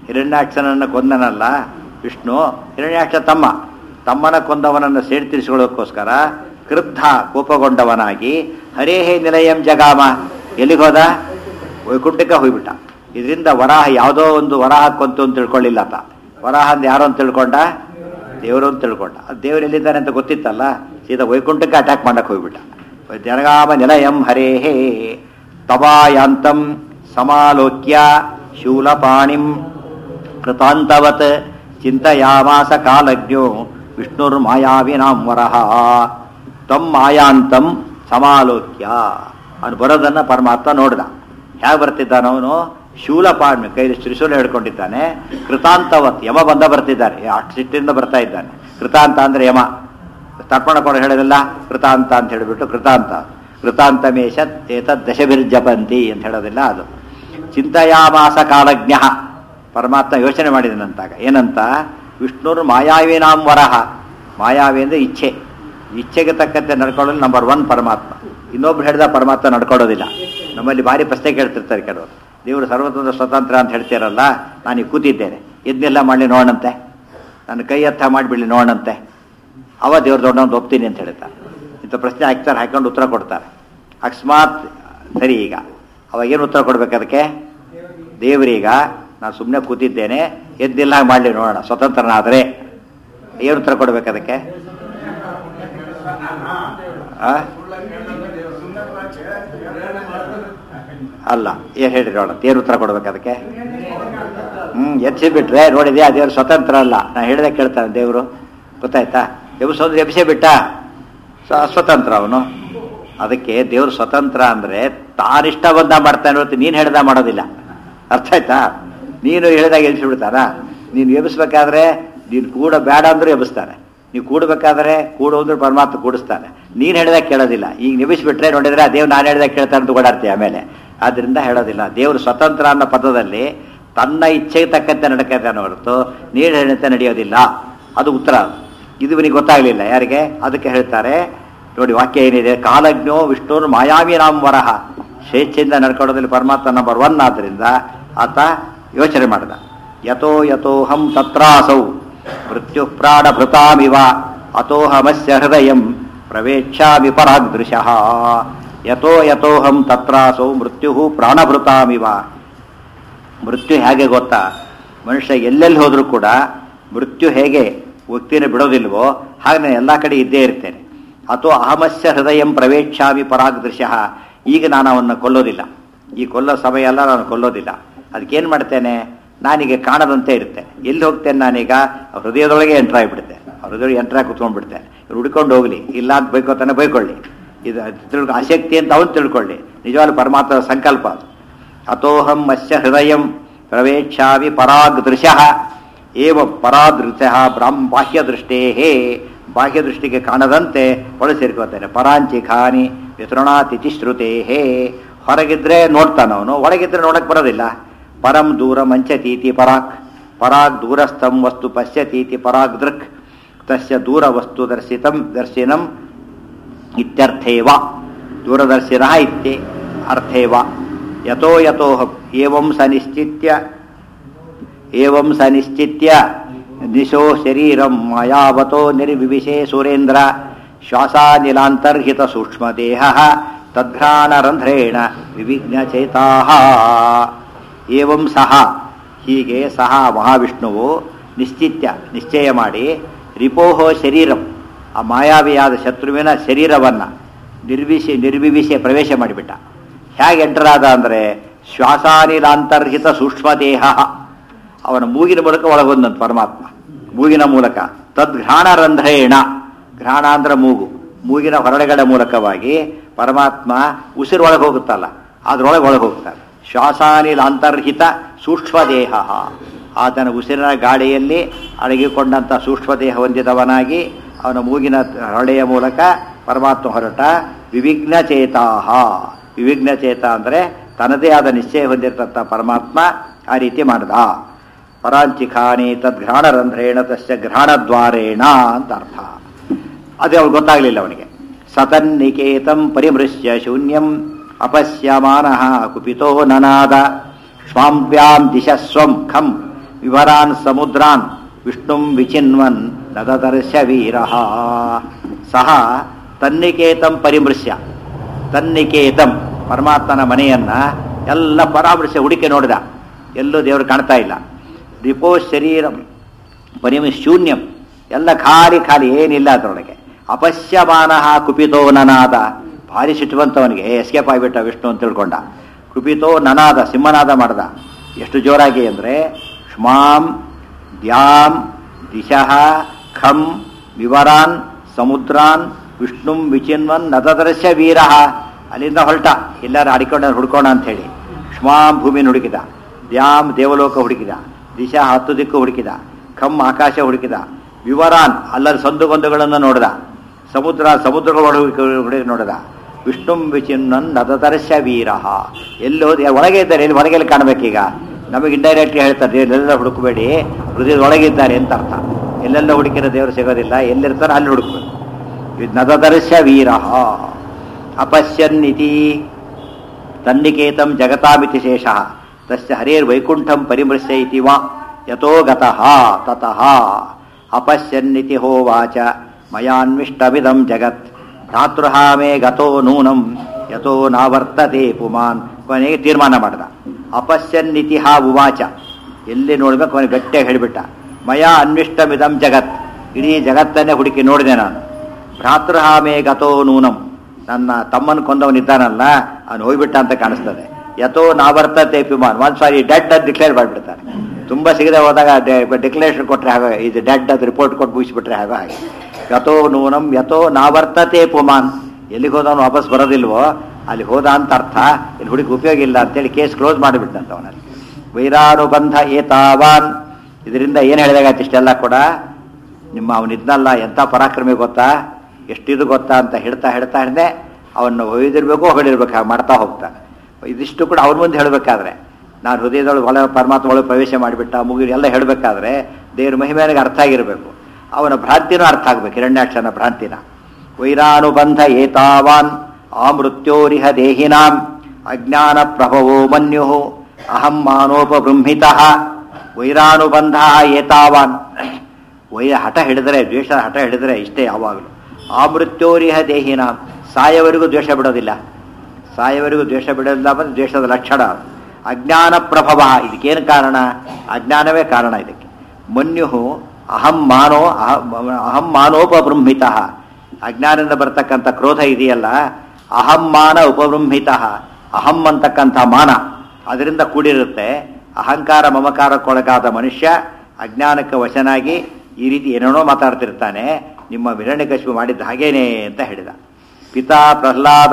ಹಿರಣ್ಯಾಕ್ಷನನ್ನು ಕೊಂದನಲ್ಲ ವಿಷ್ಣು ಹಿರಣ್ಯಾಕ್ಷ ತಮ್ಮ ತಮ್ಮನ ಕೊಂದವನನ್ನು ಸೇಡ್ ತೀರಿಸಿಕೊಳ್ಳೋಕ್ಕೋಸ್ಕರ ಕ್ರುದ್ಧ ಕೋಪಗೊಂಡವನಾಗಿ ಹರೇಹೇ ನಿಲಯಂ ಜಗಾಮ ಎಲ್ಲಿಗೆ ಹೋದ ವೈಕುಂಠಕ್ಕೆ ಹೋಗ್ಬಿಟ್ಟ ಇದರಿಂದ ವರಾಹ ಯಾವುದೋ ಒಂದು ವರಾಹ ಕೊಂತು ಅಂತ ತಿಳ್ಕೊಳ್ಳಿಲ್ಲ ಆತ ವರಾಹ ಅಂತ ಯಾರೋ ಅಂತ ತಿಳ್ಕೊಂಡ ದೇವರು ಅಂತ ತಿಳ್ಕೊಂಡ ಅದು ದೇವರು ಎಲ್ಲಿದ್ದಾನೆ ಅಂತ ಗೊತ್ತಿತ್ತಲ್ಲ ಸೀದಾ ವೈಕುಂಠಕ್ಕೆ ಅಟ್ಯಾಕ್ ಮಾಡಕ್ಕೆ ಹೋಗ್ಬಿಟ್ಟ ಜನಗಾಮ ನಿಲಯಂ ಹರೇಹೇ ತವಾಯಾಂತಂ ಸಮಾಲೋಕ್ಯ ಶೂಲಪಾಣಿಂ ಕೃತಾಂತವತ್ ಚಿಂತಯಾಮಾಸ ಕಾಲಜ್ಞೋ ವಿಷ್ಣುರ್ಮಾಯಾವಿನಾಂ ವರಹ ತಮ್ ಮಾಯಾಂತಂ ಸಮಾಲೋಕ್ಯ ಅವನು ಬರೋದನ್ನ ಪರಮಾತ್ಮ ನೋಡ್ದ ಹೇಗೆ ಬರ್ತಿದ್ದಾನ ಅವನು ಶೂಲಪಾಣ್ಯ ಕೈಲಿ ತ್ರಿಶೂಲ ಹಿಡ್ಕೊಂಡಿದ್ದಾನೆ ಕೃತಾಂತವತ್ ಯಮ ಬಂದ ಬರ್ತಿದ್ದಾನೆ ಅಷ್ಟು ಸಿಟ್ಟಿಂದ ಬರ್ತಾ ಇದ್ದಾನೆ ಕೃತಾಂತ ಅಂದ್ರೆ ಯಮ ತರ್ಪಣ ಕೊಡ ಹೇಳೋದಿಲ್ಲ ಕೃತಾಂತ ಅಂತ ಹೇಳಿಬಿಟ್ಟು ಕೃತಾಂತ ಕೃತಾಂತ ಮೇಷ ಏತದ್ ದಶಭಿರ್ಜಪಂತಿ ಅಂತ ಹೇಳೋದಿಲ್ಲ ಅದು ಚಿಂತಯಾಮಾಸ ಕಾಲಜ್ಞ ಪರಮಾತ್ಮ ಯೋಚನೆ ಮಾಡಿದನಂತಾಗ ಏನಂತ ವಿಷ್ಣುರು ಮಾಯಾವಿನಾಂ ವರಹ ಮಾಯಾವಿ ಅಂದ್ರೆ ಇಚ್ಛೆ ಇಚ್ಛೆಗೆ ತಕ್ಕಂತೆ ನಡ್ಕೊಳ್ಳೋದು ನಂಬರ್ ಒನ್ ಪರಮಾತ್ಮ ಇನ್ನೊಬ್ರು ಹೇಳಿದ ಪರಮಾತ್ಮ ನಡ್ಕೊಳ್ಳೋದಿಲ್ಲ ನಮ್ಮಲ್ಲಿ ಭಾರಿ ಪ್ರಶ್ನೆ ಕೇಳ್ತಿರ್ತಾರೆ ಕೆಲವರು ದೇವರು ಸರ್ವತಂತ್ರ ಸ್ವತಂತ್ರ ಅಂತ ಹೇಳ್ತೀರಲ್ಲ ನಾನು ಈಗ ಕೂತಿದ್ದೇನೆ ಇದನ್ನೆಲ್ಲ ಮಾಡಲಿ ನೋಡಂತೆ ನನ್ನ ಕೈ ಹತ್ತ ಮಾಡಿಬಿಡ್ಲಿ ನೋಡಂತೆ ಅವ ದೇವ್ರ ದೊಡ್ಡ ಒಪ್ತೀನಿ ಅಂತ ಹೇಳ್ತಾರೆ ಇಂಥ ಪ್ರಶ್ನೆ ಹಾಕ್ತಾರೆ ಹಾಕೊಂಡು ಉತ್ತರ ಕೊಡ್ತಾರೆ ಅಕಸ್ಮಾತ್ ಸರಿ ಈಗ ಅವಾಗ ಏನು ಉತ್ತರ ಕೊಡ್ಬೇಕು ಅದಕ್ಕೆ ದೇವರೀಗ ನಾನು ಸುಮ್ಮನೆ ಕೂತಿದ್ದೇನೆ ಎದ್ದಿಲ್ಲ ಮಾಡಲಿ ನೋಡೋಣ ಸ್ವತಂತ್ರನಾದರೆ ಏನು ಉತ್ತರ ಕೊಡ್ಬೇಕು ಅದಕ್ಕೆ ಆ? ಅಲ್ಲ ಏನು ಹೇಳಿ ನೋಡೋಣ ಏನು ಉತ್ತರ ಕೊಡ್ಬೇಕು ಅದಕ್ಕೆ ಹ್ಮ್ ಎಬ್ಸಿ ಬಿಟ್ರೆ ನೋಡಿದ್ಯಾ ದೇವ್ರು ಸ್ವತಂತ್ರ ಅಲ್ಲ ನಾ ಹೇಳಿದೆ ಕೇಳ್ತಾನೆ ದೇವರು ಗೊತ್ತಾಯ್ತಾ ಎಬ್ಸೋದ್ರೆ ಎಬ್ಸೇ ಬಿಟ್ಟ ಸ- ಸ್ವತಂತ್ರ ಅವನು ಅದಕ್ಕೆ ದೇವ್ರು ಸ್ವತಂತ್ರ ಅಂದ್ರೆ ತಾನಿಷ್ಟ ಬಂದ ಮಾಡ್ತಾನೆ ಹೊರತು ನೀನು ಹೇಳ್ದ ಮಾಡೋದಿಲ್ಲ ಅರ್ಥ ಆಯ್ತಾ ನೀನು ಹೇಳಿದಾಗ ಎಬ್ಸಿಬಿಡ್ತಾನ ನೀನು ಎಬ್ಸ್ಬೇಕಾದ್ರೆ ನೀನು ಕೂಡ ಬೇಡ ಅಂದ್ರೂ ಎಬ್ಸ್ತಾನೆ ನೀವು ಕೂಡಬೇಕಾದ್ರೆ ಕೂಡು ಅಂದ್ರೆ ಪರಮಾತ್ಮ ಕೂಡಿಸ್ತಾನೆ ನೀನು ಹೇಳಿದಾಗ ಕೇಳೋದಿಲ್ಲ ಈಗ ನೆಬಿಸ್ಬಿಟ್ರೆ ನೋಡಿದ್ರೆ ಆ ದೇವ್ರು ನಾನು ಹೇಳಿದಾಗ ಕೇಳ್ತಾನೆ ಅಂತ ಓಡಾಡ್ತೀಯ ಆಮೇಲೆ ಆದ್ರಿಂದ ಹೇಳೋದಿಲ್ಲ ದೇವರು ಸ್ವತಂತ್ರ ಅನ್ನೋ ಪದದಲ್ಲಿ ತನ್ನ ಇಚ್ಛೆಗೆ ತಕ್ಕಂತೆ ನಡ್ಕತಾನೆ ಹೊರತು ನೀನು ಹೇಳಿದಂತೆ ನಡೆಯೋದಿಲ್ಲ ಅದು ಉತ್ತರ ಇದು ಇವನಿಗೆ ಗೊತ್ತಾಗಲಿಲ್ಲ ಯಾರಿಗೆ ಅದಕ್ಕೆ ಹೇಳ್ತಾರೆ ನೋಡಿ ವಾಕ್ಯ ಏನಿದೆ ಕಾಲಜ್ಞೋ ವಿಷ್ಣುರು ಮಾಯಾವಿ ನಾಮ ವರಹ ಸ್ವೇಚ್ಛೆಯಿಂದ ನಡ್ಕೊಳ್ಳೋದ್ರಲ್ಲಿ ಪರಮಾತ್ಮ ನಂಬರ್ ಒನ್ ಆದ್ರಿಂದ ಆತ ಯೋಚನೆ ಮಾಡಿದ ಯಥೋ ಯಥೋಹಂ ತತ್ರಾಸೌ ಮೃತ್ಯು ಪ್ರಾಣಭೃತಾಮಿವ ಅತೋಹಮಸ್ಯ ಹೃದಯಂ ಪ್ರವೇಕ್ಷಾಮಿ ಪರಾಗ್ದೃಶಃ ಯಥೋ ಯಥೋಹಂ ತತ್ರಾಸೌ ಮೃತ್ಯು ಪ್ರಾಣಭೃತಾಮಿವ ಮೃತ್ಯು ಹೇಗೆ ಗೊತ್ತಾ ಮನುಷ್ಯ ಎಲ್ಲೆಲ್ಲಿ ಹೋದರೂ ಕೂಡ ಮೃತ್ಯು ಹೇಗೆ ವ್ಯಕ್ತಿನ ಬಿಡೋದಿಲ್ವೋ ಹಾಗೆ ನಾನು ಎಲ್ಲ ಕಡೆ ಇದ್ದೇ ಇರ್ತೇನೆ ಅಥವಾ ಅಹಮಸ್ಯ ಹೃದಯಂ ಪ್ರವೇಕ್ಷಾಮಿ ಪರಾಗ್ದೃಶ್ಯ ಈಗ ನಾನು ಅವನ್ನ ಕೊಲ್ಲೋದಿಲ್ಲ ಈ ಕೊಲ್ಲೋ ಸಮಯ ಎಲ್ಲ ನಾನು ಕೊಲ್ಲೋದಿಲ್ಲ ಅದಕ್ಕೇನು ಮಾಡ್ತೇನೆ ನಾನೀಗ ಕಾಣದಂತೆ ಇರ್ತೇನೆ ಎಲ್ಲಿ ಹೋಗ್ತೇನೆ ನಾನೀಗ ಅವ್ರ ಹೃದಯದೊಳಗೆ ಎಂಟ್ರ್ ಆಗಿಬಿಡ್ತೇನೆ ಅವ್ರ ಹೃದಯ ಎಂಟ್ರ್ ಆಗಿ ಕುತ್ಕೊಂಡ್ಬಿಡ್ತೇನೆ ಇವ್ರು ಹುಡ್ಕೊಂಡು ಹೋಗ್ಲಿ ಇಲ್ಲ ಅಂತ ಬೈಕೋತಾನೆ ಬೈಕೊಳ್ಳಿ ಇದು ತಿಳ್ಕೊ ಆಸಕ್ತಿ ಅಂತ ಅವನು ತಿಳ್ಕೊಳ್ಳಿ ನಿಜವಾದ ಪರಮಾತ್ಮದ ಸಂಕಲ್ಪ ಅದು ಅತೋಹಂ ಮಸ್ಯ ಹೃದಯಂ ಪ್ರವೇಕ್ಷಾವಿ ಪರಾಗ್ದೃಶಃ ಏವ ಪರಾದೃಶಃ ಬ್ರಾಹ್ಮ ಬಾಹ್ಯದೃಷ್ಟೇ ಬಾಹ್ಯದೃಷ್ಟಿಗೆ ಕಾಣದಂತೆ ಒಳ ಸೇರ್ಕೋತಾನೆ ಪರಾಂಚಿಖಾನಿ ವಿತರಣಾತಿಥಿ ಶ್ರುತೇ ಹೊರಗಿದ್ರೆ ನೋಡ್ತಾನವನು ಒಳಗಿದ್ರೆ ನೋಡಕ್ ಬರೋದಿಲ್ಲ ಪರಂ ದೂರ ಮಂಚತೀತಿ ಪರಾಕ್ ಪರಾಗ್ ದೂರಸ್ಥಂ ವಸ್ತು ಪಶ್ಯತೀತಿ ಪರಾಗ್ ದೃಕ್ ತಸ್ಯ ದೂರ ವಸ್ತು ದರ್ಶಿತಂ ದರ್ಶಿನಂ ಇತ್ಯರ್ಥೇವ ದೂರದರ್ಶಿನಃ ಇತ್ಯೆ ಅರ್ಥೇವ ಯಥೋ ಯಥೋ ಏವಂ ಸ ನಿಶ್ಚಿತ್ಯ ಏವಂ ಸ ನಿಶ್ಚಿತ್ಯ ದಿಶೋ ಶರೀರಂ ಮಾಯಾವತೋ ನಿರ್ವಿವಿಶೇ ಸುರೇಂದ್ರ ಶ್ವಾಸಾನಿಲಾಂತರ್ಹಿತ ಸೂಕ್ಷ್ಮದೇಹ ತದ್ಘ್ರಾಣರಂಧ್ರೇಣ ವಿವಿಘ್ನಚೇತಾ ಏವಂ ಸಹ ಹೀಗೆ ಸಹ ಮಹಾವಿಷ್ಣುವು ನಿಶ್ಚಿತ್ಯ ನಿಶ್ಚಯ ಮಾಡಿ ರಿಪೋಹೋ ಶರೀರಂ ಆ ಮಾಯಾವಿಯಾದ ಶತ್ರುವಿನ ಶರೀರವನ್ನ ನಿರ್ವಿಶಿ ನಿರ್ವಿವಿಷೆ ಪ್ರವೇಶ ಮಾಡಿಬಿಟ್ಟ ಹೇಗೆ ಎಂಟರಾದ ಅಂದರೆ ಶ್ವಾಸಾನಿಲಾಂತರ್ಹಿತ ಸೂಕ್ಷ್ಮದೇಹ ಅವನ ಮೂಗಿನ ಮೂಲಕ ಒಳಗೊಂದಂತ ಪರಮಾತ್ಮ ಮೂಗಿನ ಮೂಲಕ ತದ್ಘ್ರಾಣ ರಂಧ್ರೇಣ ಘ್ರಾಣ ಅಂದ್ರೆ ಮೂಗು ಮೂಗಿನ ಹೊರಗಡೆ ಮೂಲಕವಾಗಿ ಪರಮಾತ್ಮ ಉಸಿರೊಳಗೆ ಹೋಗುತ್ತಲ್ಲ ಅದ್ರೊಳಗೆ ಒಳಗೆ ಹೋಗ್ತಾನೆ ಶ್ವಾಸಾನಿಲಾಂತರ್ಹಿತ ಸೂಕ್ಷ್ಮದೇಹ ಆತನ ಉಸಿರಿನ ಗಾಳಿಯಲ್ಲಿ ಅಡಗಿಕೊಂಡಂಥ ಸೂಕ್ಷ್ಮದೇಹ ಹೊಂದಿದವನಾಗಿ ಅವನ ಮೂಗಿನ ಹೊಳೆಯ ಮೂಲಕ ಪರಮಾತ್ಮ ಹೊರಟ ವಿವಿಘ್ನ ಚೇತಾಹ ವಿವಿಘ್ನ ಚೇತ ಅಂದರೆ ತನ್ನದೇ ಆದ ನಿಶ್ಚಯ ಹೊಂದಿರತಕ್ಕ ಪರಮಾತ್ಮ ಆ ರೀತಿ ಮಾಡ್ದ ಪರಾಂಚಿಖಾನಿ ತದ್ಘ್ರಾಣರಂಧ್ರೇಣ ತಸ್ಯ ಘ್ರಾಣದ್ವಾರೇಣ ಅಂತ ಅರ್ಥ ಅದೇ ಅವ್ರಿಗೆ ಗೊತ್ತಾಗಲಿಲ್ಲ ಅವನಿಗೆ ಸತನ್ನಿಕೇತಂ ಪರಿಮೃಶ್ಯ ಶೂನ್ಯಂ ಅಪಶ್ಯಮಾನಃ ಕುಪಿತೋ ನನಾದ ಸ್ವಾಂಪ್ಯಾಂ ದಿಶಸ್ವಂ ಖಂ ವಿವರಾನ್ ಸಮುದ್ರಾನ್ ವಿಷ್ಣುಂ ವಿಚಿನ್ವನ್ ನದದರ್ಶ ವೀರ ಸಹ ತನ್ನಿಕೇತಂ ಪರಿಮೃಶ್ಯ ತನ್ನಿಕೇತಂ ಪರಮಾತ್ಮನ ಮನೆಯನ್ನ ಎಲ್ಲ ಪರಾಮೃಶ್ಯ ಹುಡುಕಿ ನೋಡಿದ ಎಲ್ಲೂ ದೇವರು ಕಾಣ್ತಾ ಇಲ್ಲ ರಿಪೋ ಶರೀರಂ ಪರಿಮಿ ಶೂನ್ಯಂ ಎಲ್ಲ ಖಾಲಿ ಖಾಲಿ ಏನಿಲ್ಲ ಅದರೊಳಗೆ ಅಪಶ್ಯಮಾನ ಕುಪಿತೋ ನನಾದ ಭಾರಿ ಸಿಟ್ಟುವಂತವನಿಗೆ ಎಸ್ಕೇಪ್ ಆಗಿಬಿಟ್ಟ ವಿಷ್ಣು ಅಂತ ತಿಳ್ಕೊಂಡ ಕುಪಿತೋ ನನಾದ ಸಿಂಹನಾದ ಮಾಡ್ದ ಎಷ್ಟು ಜೋರಾಗಿ ಅಂದರೆ ಕ್ಷಮಾಂ ದ್ಯಾಂ ದಿಶಃ ಖಂ ವಿವರಾನ್ ಸಮುದ್ರಾನ್ ವಿಷ್ಣುಂ ವಿಚಿನ್ವನ್ ನದದರ್ಶ ವೀರ ಅಲ್ಲಿಂದ ಹೊರಟ ಎಲ್ಲರೂ ಆಡಿಕೊಂಡ ಹುಡ್ಕೋಣ ಅಂತ ಹೇಳಿ ಕ್ಷ್ಮಾಂ ಭೂಮಿನ ಹುಡುಕಿದ ದ್ಯಾಮ್ ದೇವಲೋಕ ಹುಡುಕಿದ ದಿಶಾ ಹತ್ತು ದಿಕ್ಕು ಹುಡುಕಿದ ಖಮ್ ಆಕಾಶ ಹುಡುಕಿದ ವಿವರಾನ್ ಅಲ್ಲಲ್ಲಿ ಸಂದುಗೊಂದುಗಳನ್ನು ನೋಡಿದ ಸಮುದ್ರ ಸಮುದ್ರಗಳು ಹುಡುಕಿ ನೋಡಿದ ವಿಷ್ಣುಂ ವಿಚಿನ್ನನ್ ನದದರ್ಶ ವೀರ ಎಲ್ಲೋ ಒಳಗೆ ಇದ್ದಾರೆ ಎಲ್ಲಿ ಹೊರಗೆ ಎಲ್ಲಿ ಕಾಣಬೇಕೀಗ ನಮಗೆ ಇಂಡೈರೆಕ್ಟ್ಲಿ ಹೇಳ್ತಾರೆ ಎಲ್ಲೆಲ್ಲ ಹುಡುಕಬೇಡಿ ಹೃದಯದ ಒಳಗಿದ್ದಾರೆ ಅಂತ ಅರ್ಥ ಎಲ್ಲೆಲ್ಲ ಹುಡುಕಿರೋ ದೇವರು ಸಿಗೋದಿಲ್ಲ ಎಲ್ಲಿರ್ತಾರೆ ಅಲ್ಲಿ ಹುಡುಕಬೇಕು ಇದು ನದದರ್ಶ ವೀರ ಅಪಶ್ಯನ್ನಿತಿ ತನ್ನಿಕೇತಂ ಜಗತಾಮಿತಿ ಶೇಷ ತಸ್ಯ ಹರೇರ್ ವೈಕುಂಠಂ ಪರಿಮೃಶ್ಯ ಇತಿ ವಾ ಯಥೋ ಗತಃ ತತಃ ಅಪಶ್ಯನ್ನಿತಿ ಹೋವಾಚ ಮಯಾನ್ವಿಷ್ಟವಿದಂ ಜಗತ್ ಭ್ರಾತೃಹಾ ಮೇ ಗತೋ ನೂನಂ ಯಥೋ ನಾವರ್ತತೆ ಪುಮಾನ್ ಕೊನೆಗೆ ತೀರ್ಮಾನ ಮಾಡಿದ ಅಪಶ್ಯನ್ನಿತಿ ಹಾ ಉವಾಚ ಎಲ್ಲಿ ನೋಡ್ಬೇಕು ಅವನಿಗೆ ಗಟ್ಟಿಯಾಗಿ ಹೇಳಿಬಿಟ್ಟ ಮಯ ಅನ್ವಿಷ್ಟಮಿದಂ ಜಗತ್ ಇಡೀ ಜಗತ್ತನ್ನೇ ಹುಡುಕಿ ನೋಡಿದೆ ನಾನು ಭ್ರಾತೃಹಾ ಮೇ ಗತೋ ನೂನಂ ನನ್ನ ತಮ್ಮನ ಕೊಂದವನಿದ್ದಾನಲ್ಲ ಅವನು ಹೋಗ್ಬಿಟ್ಟ ಅಂತ ಕಾಣಿಸ್ತದೆ ಯಥೋ ನಾವರ್ತತೆ ಪಿಮಾನ್ ಒಂದ್ ಸಾರಿ ಡೆಡ್ ಅಂತ ಡಿಕ್ಲೇರ್ ಮಾಡಿಬಿಡ್ತಾರೆ ತುಂಬಾ ಸಿಗದೆ ಹೋದಾಗ ಡಿಕ್ಲೇರೇಷನ್ ಕೊಟ್ಟರೆ ಹಾಗೆ ಇದು ಡೆಡ್ ಅದು ರಿಪೋರ್ಟ್ ಕೊಟ್ಟು ಮುಗಿಸ್ಬಿಟ್ರೆ ಹಾಗೆ ಹಾಗೆ ಯಥೋ ನೂನಂ ಯಥೋ ನಾವರ್ತತೆ ಪುಮಾನ್ ಎಲ್ಲಿಗೆ ಹೋದವನು ವಾಪಸ್ ಬರೋದಿಲ್ವೋ ಅಲ್ಲಿ ಹೋದ ಅಂತ ಅರ್ಥ ಇಲ್ಲಿ ಹುಡುಗಿ ಉಪಯೋಗ ಇಲ್ಲ ಅಂತೇಳಿ ಕೇಸ್ ಕ್ಲೋಸ್ ಮಾಡಿಬಿಟ್ಟಂತ ಅವನಲ್ಲಿ ವೈರಾನುಬಂಧ ಏತಾವಾನ್ ಇದರಿಂದ ಏನು ಹೇಳಿದಾಗಾಯ್ತು ಇಷ್ಟೆಲ್ಲ ಕೂಡ ನಿಮ್ಮ ಅವನಿದ್ನಲ್ಲ ಎಂಥ ಪರಾಕ್ರಮಿ ಗೊತ್ತಾ ಎಷ್ಟಿದು ಗೊತ್ತಾ ಅಂತ ಹೇಳ್ತಾ ಹೇಳ್ತಾ ಹಿಡ್ದೆ ಅವನ್ನ ಒಯ್ದಿರ್ಬೇಕು ಹೊಗಳಿರ್ಬೇಕು ಹಾಗೆ ಮಾಡ್ತಾ ಹೋಗ್ತಾನೆ ಇದಿಷ್ಟು ಕೂಡ ಅವ್ರ ಮುಂದೆ ಹೇಳಬೇಕಾದ್ರೆ ನಾನು ಹೃದಯದೊಳಗೆ ಒಳ ಪರಮಾತ್ಮ ಒಳಗೆ ಪ್ರವೇಶ ಮಾಡಿಬಿಟ್ಟ ಮುಗಿ ಎಲ್ಲ ಹೇಳಬೇಕಾದ್ರೆ ದೇವ್ರ ಮಹಿಮೆನಿಗೆ ಅರ್ಥ ಆಗಿರಬೇಕು ಅವನ ಭ್ರಾಂತಿನೂ ಅರ್ಥ ಆಗ್ಬೇಕು ಹಿರಣ್ಯಾಕ್ಷನ ಭ್ರಾಂತಿನ ವೈರಾನುಬಂಧ ಏತಾವಾನ್ ಆಮೃತ್ಯೋರಿಹ ದೇಹಿನಾಂ ಅಜ್ಞಾನ ಪ್ರಭವೋ ಮನ್ಯು ಅಹಂ ಮಾನೋಪಬೃಂಹಿತ ವೈರಾನುಬಂಧ ಏತಾವಾನ್ ವೈ ಹಠ ಹಿಡಿದ್ರೆ ದ್ವೇಷ ಹಠ ಹಿಡಿದ್ರೆ ಇಷ್ಟೇ ಯಾವಾಗಲೂ ಆಮೃತ್ಯೋರಿಹ ದೇಹಿನ ಸಾಯವರೆಗೂ ದ್ವೇಷ ಬಿಡೋದಿಲ್ಲ ಸಾಯವರೆಗೂ ದ್ವೇಷ ಬಿಡೋದಿಲ್ಲ ಬಂದು ದ್ವೇಷದ ಲಕ್ಷಣ ಅಜ್ಞಾನ ಪ್ರಭವ ಇದಕ್ಕೇನು ಕಾರಣ ಅಜ್ಞಾನವೇ ಕಾರಣ ಇದಕ್ಕೆ ಮನ್ಯು ಅಹಂ ಮಾನೋ ಅಹಂ ಮಾನೋಪಬೃಂಹಿತ ಅಜ್ಞಾನದಿಂದ ಬರ್ತಕ್ಕಂಥ ಕ್ರೋಧ ಇದೆಯಲ್ಲ ಅಹಂ ಮಾನ ಉಪಬೃಂಹಿತ ಅಹಂ ಅಂತಕ್ಕಂಥ ಮಾನ ಅದರಿಂದ ಕೂಡಿರುತ್ತೆ ಅಹಂಕಾರ ಮಮಕಾರಕ್ಕೊಳಗಾದ ಮನುಷ್ಯ ಅಜ್ಞಾನಕ್ಕೆ ವಶನಾಗಿ ಈ ರೀತಿ ಏನೇನೋ ಮಾತಾಡ್ತಿರ್ತಾನೆ ನಿಮ್ಮ ವಿರಣ್ಯಕಶಿಪು ಮಾಡಿದ್ದ ಹಾಗೇನೆ ಅಂತ ಹೇಳಿದ ಪಿತಾ ಪ್ರಹ್ಲಾದ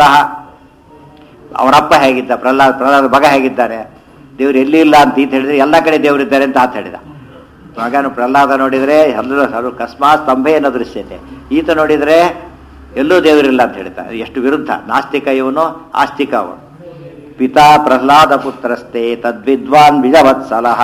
ಅವರಪ್ಪ ಹೇಗಿದ್ದ ಪ್ರಹ್ಲಾದ್ ಪ್ರಹ್ಲಾದ ಮಗ ಹೇಗಿದ್ದಾರೆ ದೇವ್ರು ಎಲ್ಲಿ ಇಲ್ಲ ಅಂತ ಈತ ಹೇಳಿದ್ರೆ ಎಲ್ಲ ಕಡೆ ದೇವರಿದ್ದಾರೆ ಅಂತ ಆತ ಹೇಳಿದ ಮಗನು ಪ್ರಹ್ಲಾದ ನೋಡಿದ್ರೆ ಎಲ್ಲರೂ ಕಸ್ಮಾತ್ ಸ್ತಂಭೆಯನ್ನು ದೃಶ್ಯತೆ ಈತ ನೋಡಿದ್ರೆ ಎಲ್ಲೂ ದೇವರಿಲ್ಲ ಅಂತ ಹೇಳ್ತಾರೆ ಎಷ್ಟು ವಿರುದ್ಧ ನಾಸ್ತಿಕ ಇವನು ಆಸ್ತಿಕ ಅವನು ಪಿತಾ ಪ್ರಹ್ಲಾದ ಪುತ್ರಸ್ತೆ ತದ್ವಿದ್ವಾನ್ ಬಿಜವತ್ಸಲಃ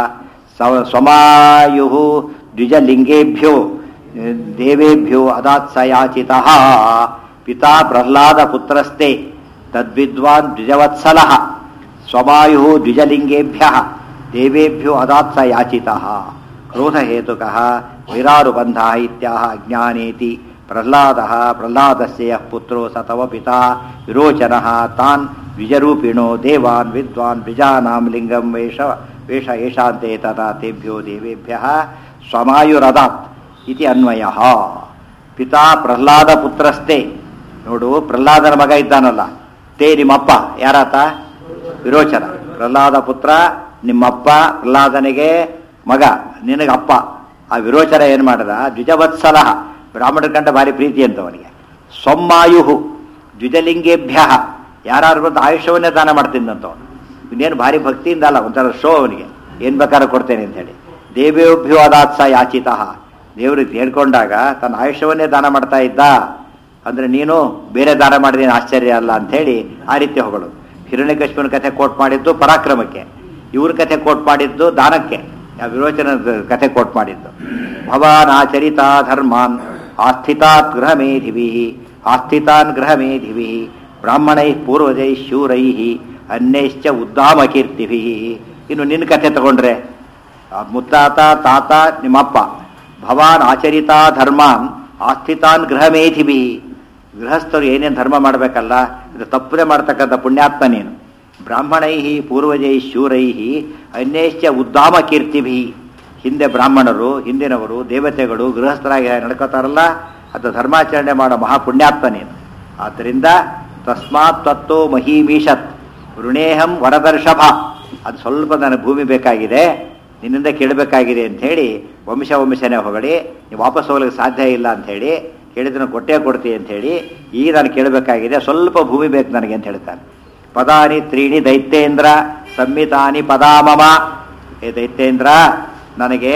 ಸ್ವಮಾಯು ದ್ವಿಜಲಿಂಗೇಭ್ಯೋ ದೇವೇಭ್ಯೋ ಅದಾತ್ಸಯಾಚಿತ ಪಿತಾ ಪ್ರಹ್ಲಾದ ಪುತ್ರಸ್ತೆ ತದ್ವಿದ್ವಾನ್ ದ್ವಿಜವತ್ಸಲ ಸ್ವಮಾಯು ದ್ವಿಜಲಿಂಗೇಭ್ಯ ದೇವೇಭ್ಯೋ ಅದಾತ್ಸ ಯಾಚಿತ ಕ್ರೋಧಹೇತುಕ ವೈರಾರುಬಂಧ ಇತ್ಯಾಹ ಅಜ್ಞಾನೇತಿ ಪ್ರಹ್ಲಾದ ಪ್ರಹ್ಲಾದಸ್ಯ ಪುತ್ರೋ ಸ ತವ ಪಿತಾ ವಿರೋಚನ ತಾನ್ ದ್ವಿಜರೂಪಿಣೋ ದೇವಾನ್ ವಿದ್ವಾನ್ ದ್ವಿಜಾನಾಂ ಲಿಂಗಂ ವೇಷ ವೇಷ ಏಷಾಂತೆ ತಥಾ ತೇಭ್ಯೋ ದೇವೇಭ್ಯ ಸ್ವಮಾಯುರದಾತ್ ಇತಿ ಅನ್ವಯ ಪಿತಾ ಪ್ರಹ್ಲಾದ ಪುತ್ರಸ್ತೆ ನೋಡು ಪ್ರಹ್ಲಾದನ ಮಗ ಇದ್ದಾನಲ್ಲ ತೇ ನಿಮ್ಮಪ್ಪ ಯಾರಾತ ವಿರೋಚನ ಪ್ರಹ್ಲಾದ ಪುತ್ರ ನಿಮ್ಮಪ್ಪ ಪ್ರಹ್ಲಾದನಿಗೆ ಮಗ ನಿನಗೆ ಅಪ್ಪ ಆ ವಿರೋಚನ ಏನು ಮಾಡದ ದ್ವಿಜವತ್ಸಲ ಬ್ರಾಹ್ಮಣರ ಕಂಡ ಭಾರಿ ಪ್ರೀತಿ ಅಂತವನಿಗೆ ಸೊಮ್ಮಾಯು ದ್ವಿಜಲಿಂಗೇಭ್ಯ ಯಾರು ಬಂದು ಆಯುಷ್ಯವನ್ನೇ ದಾನ ಮಾಡ್ತಿದ್ದಂತವನು ಇನ್ನೇನು ಭಾರಿ ಭಕ್ತಿಯಿಂದ ಅಲ್ಲ ಒಂಥರ ಶೋ ಅವನಿಗೆ ಏನು ಬೇಕಾದ್ರೂ ಕೊಡ್ತೇನೆ ಅಂತ ಹೇಳಿ ದೇವೇಭ್ಯೋ ಅದಾತ್ಸ ಯಾಚಿತ ದೇವ್ರಿಗೆ ಹೇಳ್ಕೊಂಡಾಗ ತನ್ನ ಆಯುಷ್ಯವನ್ನೇ ದಾನ ಮಾಡ್ತಾ ಇದ್ದ ಅಂದ್ರೆ ನೀನು ಬೇರೆ ದಾನ ಮಾಡಿದೇನು ಆಶ್ಚರ್ಯ ಅಲ್ಲ ಅಂತ ಹೇಳಿ ಆ ರೀತಿ ಹೊಗಳು ಹಿರಣ್ಯಕಶ್ಮನ ಕಥೆ ಕೋಟ್ ಮಾಡಿದ್ದು ಪರಾಕ್ರಮಕ್ಕೆ ಇವ್ರ ಕಥೆ ಕೋಟ್ ಮಾಡಿದ್ದು ದಾನಕ್ಕೆ ಆ ವಿರೋಚನ ಕಥೆ ಕೋಟ್ ಮಾಡಿದ್ದು ಭವಾನ್ ಆಚರಿತಾ ಧರ್ಮಾನ್ ಆಸ್ಥಿತಾತ್ ಗೃಹ ಮೇಧಿವಿ ಆಸ್ಥಿತಾನ್ ಗೃಹ ಮೇಧಿವಿ ಬ್ರಾಹ್ಮಣೈ ಪೂರ್ವಜೈ ಶೂರೈ ಅನ್ಯಶ್ಚ ಉದ್ದಾಮ ಕೀರ್ತಿಭಿ ಇನ್ನು ನಿನ್ನ ಕಥೆ ತಗೊಂಡ್ರೆ ಆ ಮುತ್ತಾತ ತಾತ ನಿಮ್ಮಪ್ಪ ಭವಾನ್ ಆಚರಿತಾ ಧರ್ಮಾನ್ ಆಸ್ಥಿತಾನ್ ಗೃಹಮೇಧಿಭಿ ಗೃಹಸ್ಥರು ಏನೇನು ಧರ್ಮ ಮಾಡಬೇಕಲ್ಲ ಇದು ತಪ್ಪದೆ ಮಾಡ್ತಕ್ಕಂಥ ಪುಣ್ಯಾತ್ಮ ನೀನು ಬ್ರಾಹ್ಮಣೈ ಪೂರ್ವಜೈ ಶೂರೈ ಅನ್ಯಶ್ಚ ಉದ್ದಾಮ ಕೀರ್ತಿಭಿ ಹಿಂದೆ ಬ್ರಾಹ್ಮಣರು ಹಿಂದಿನವರು ದೇವತೆಗಳು ಗೃಹಸ್ಥರಾಗಿ ನಡ್ಕೋತಾರಲ್ಲ ಅದು ಧರ್ಮಾಚರಣೆ ಮಾಡೋ ಮಹಾಪುಣ್ಯಾತ್ಮ ನೀನು ಆದ್ದರಿಂದ ತಸ್ಮಾತ್ ತತ್ತೋ ಮಹೀಮೀಷತ್ ಋಣೇಹಂ ವರದರ್ಷಭ ಅದು ಸ್ವಲ್ಪ ನನಗೆ ಭೂಮಿ ಬೇಕಾಗಿದೆ ನಿನ್ನಿಂದ ಕೇಳಬೇಕಾಗಿದೆ ಅಂತ ಹೇಳಿ ವಂಶ ವಂಶನೇ ಹೊಗಳಿ ನೀವು ವಾಪಸ್ ಹೋಗ್ಲಿಕ್ಕೆ ಸಾಧ್ಯ ಇಲ್ಲ ಅಂತ ಹೇಳಿ ಕೇಳಿದ್ರೆ ಕೊಟ್ಟೇ ಕೊಡ್ತೀನಿ ಅಂತ ಹೇಳಿ ಈಗ ನಾನು ಕೇಳಬೇಕಾಗಿದೆ ಸ್ವಲ್ಪ ಭೂಮಿ ಬೇಕು ನನಗೆ ಅಂತ ಹೇಳ್ತಾನೆ ಪದಾನಿ ತ್ರೀಣಿ ದೈತ್ಯೇಂದ್ರ ಸಂಹಿತಾನಿ ಪದಾಮಮ ಏ ದೈತ್ಯೇಂದ್ರ ನನಗೆ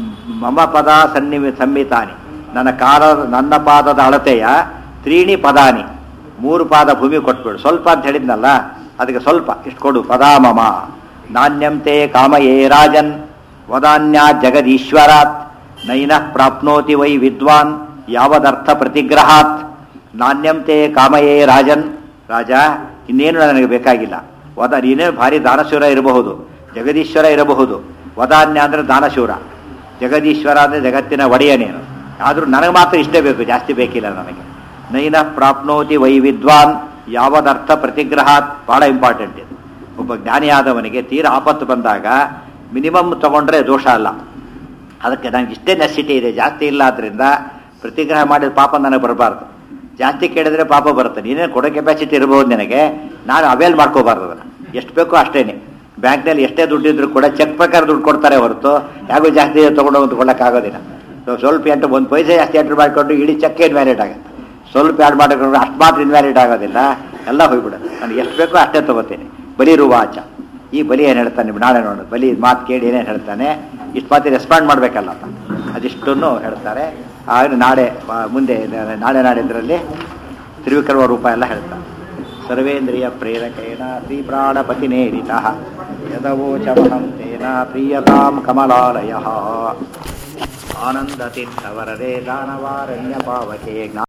ಮಮ ಪದ ಸನ್ನಿಮಿ ಸಂಹಿತಾನಿ ನನ್ನ ಕಾಲ ನನ್ನ ಪಾದದ ಅಳತೆಯ ತ್ರೀಣಿ ಪದಾನಿ ಮೂರು ಪಾದ ಭೂಮಿ ಕೊಟ್ಬಿಡು ಸ್ವಲ್ಪ ಅಂತ ಹೇಳಿದ್ನಲ್ಲ ಅದಕ್ಕೆ ಸ್ವಲ್ಪ ಇಷ್ಟು ಕೊಡು ಪದಾಮಮ ನಾಣ್ಯಂತೆ ಕಾಮಯೇ ರಾಜನ್ ವದಾನ್ಯ ಜಗದೀಶ್ವರಾತ್ ನೈನಃ ಪ್ರಾಪ್ನೋತಿ ವೈ ವಿದ್ವಾನ್ ಯಾವದರ್ಥ ಪ್ರತಿಗ್ರಹಾತ್ ನಾಣ್ಯಂತೆ ಕಾಮಯೇ ರಾಜನ್ ರಾಜ ಇನ್ನೇನು ನನಗೆ ಬೇಕಾಗಿಲ್ಲ ವದ ನೀನೇ ಭಾರಿ ದಾನಶೂರ ಇರಬಹುದು ಜಗದೀಶ್ವರ ಇರಬಹುದು ವದಾನ್ಯ ಅಂದರೆ ದಾನಶೂರ ಜಗದೀಶ್ವರ ಅಂದರೆ ಜಗತ್ತಿನ ಒಡೆಯ ನೀನು ಆದರೂ ನನಗೆ ಮಾತ್ರ ಇಷ್ಟೇ ಬೇಕು ಜಾಸ್ತಿ ಬೇಕಿಲ್ಲ ನನಗೆ ನೈನ ಪ್ರಾಪ್ನೋತಿ ವೈ ವಿದ್ವಾನ್ ಯಾವದರ್ಥ ಪ್ರತಿಗ್ರಹಾತ್ ಬಹಳ ಇಂಪಾರ್ಟೆಂಟ್ ಇದು ಒಬ್ಬ ಜ್ಞಾನಿಯಾದವನಿಗೆ ತೀರ ಆಪತ್ತು ಬಂದಾಗ ಮಿನಿಮಮ್ ತಗೊಂಡ್ರೆ ದೋಷ ಅಲ್ಲ ಅದಕ್ಕೆ ನನಗೆ ಇಷ್ಟೇ ನೆಸಿಟಿ ಇದೆ ಜಾಸ್ತಿ ಇಲ್ಲ ಆದ್ದರಿಂದ ಪ್ರತಿಗ್ರಹ ಮಾಡಿದ ಪಾಪ ನನಗೆ ಬರಬಾರ್ದು ಜಾಸ್ತಿ ಕೇಳಿದ್ರೆ ಪಾಪ ಬರುತ್ತೆ ನೀನೇನು ಕೊಡೋ ಕೆಪಾಸಿಟಿ ಇರಬಹುದು ನಿನಗೆ ನಾನು ಅವೇಲ್ ಮಾಡ್ಕೋಬಾರ್ದು ಅದನ್ನು ಎಷ್ಟು ಬೇಕೋ ಅಷ್ಟೇನೆ ಬ್ಯಾಂಕ್ನಲ್ಲಿ ಎಷ್ಟೇ ದುಡ್ಡಿದ್ರು ಕೂಡ ಚೆಕ್ ಪ್ರಕಾರ ದುಡ್ಡು ಕೊಡ್ತಾರೆ ಹೊರತು ಯಾಕೋ ಜಾಸ್ತಿ ತೊಗೊಂಡೋಗಿ ಕೊಡೋಕ್ಕಾಗೋದಿಲ್ಲ ಸೊ ಸ್ವಲ್ಪ ಎಂಟು ಒಂದು ಪೈಸೆ ಜಾಸ್ತಿ ಎಂಟ್ರ್ ಮಾಡಿಕೊಂಡು ಇಡೀ ಚೆಕ್ ಇನ್ವ್ಯಾಲಿಡ್ ಆಗುತ್ತೆ ಸ್ವಲ್ಪ ಆ್ಯಡ್ ಮಾಡಿಕೊಂಡ್ರೆ ಅಷ್ಟು ಮಾತ್ರ ಇನ್ವ್ಯಾಲಿಡ್ ಆಗೋದಿಲ್ಲ ಎಲ್ಲ ಹೋಗ್ಬಿಡುತ್ತೆ ನಾನು ಎಷ್ಟು ಬೇಕೋ ಅಷ್ಟೇ ತೊಗೋತೀನಿ ಬಲಿ ರುವಾಚ ಈ ಬಲಿ ಏನು ಹೇಳ್ತಾನೆ ನಾಳೆ ನೋಡೋದು ಬಲಿ ಮಾತು ಕೇಳಿ ಏನೇನು ಹೇಳ್ತಾನೆ ಇಷ್ಟು ಮಾತು ರೆಸ್ಪಾಂಡ್ ಮಾಡಬೇಕಲ್ಲಪ್ಪ ಅದಿಷ್ಟನ್ನು ಹೇಳ್ತಾರೆ ಆಗ ನಾಳೆ ಆ, ಮುಂದೆ ನಾಳೆ ನಾಡಿದ್ರಲ್ಲಿ ತ್ರಿವಿಕ್ರಮ ರೂಪ ಎಲ್ಲ ಹೇಳ್ತಾರೆ ಸರ್ವೇಂದ್ರಿಯ ಪ್ರೇರಕೇಣ ಶ್ರೀ ಪ್ರಾಣಪತಿನೇರಿತ ಯದವೋಚಮಹಂ ತೇನ ಪ್ರೀಯತಾಂ ಕಮಲಾಲಯ ಆನಂದತೀರ್ಥವರದೇ ದಾನವಾರಣ್ಯ ಪಾವಕೆ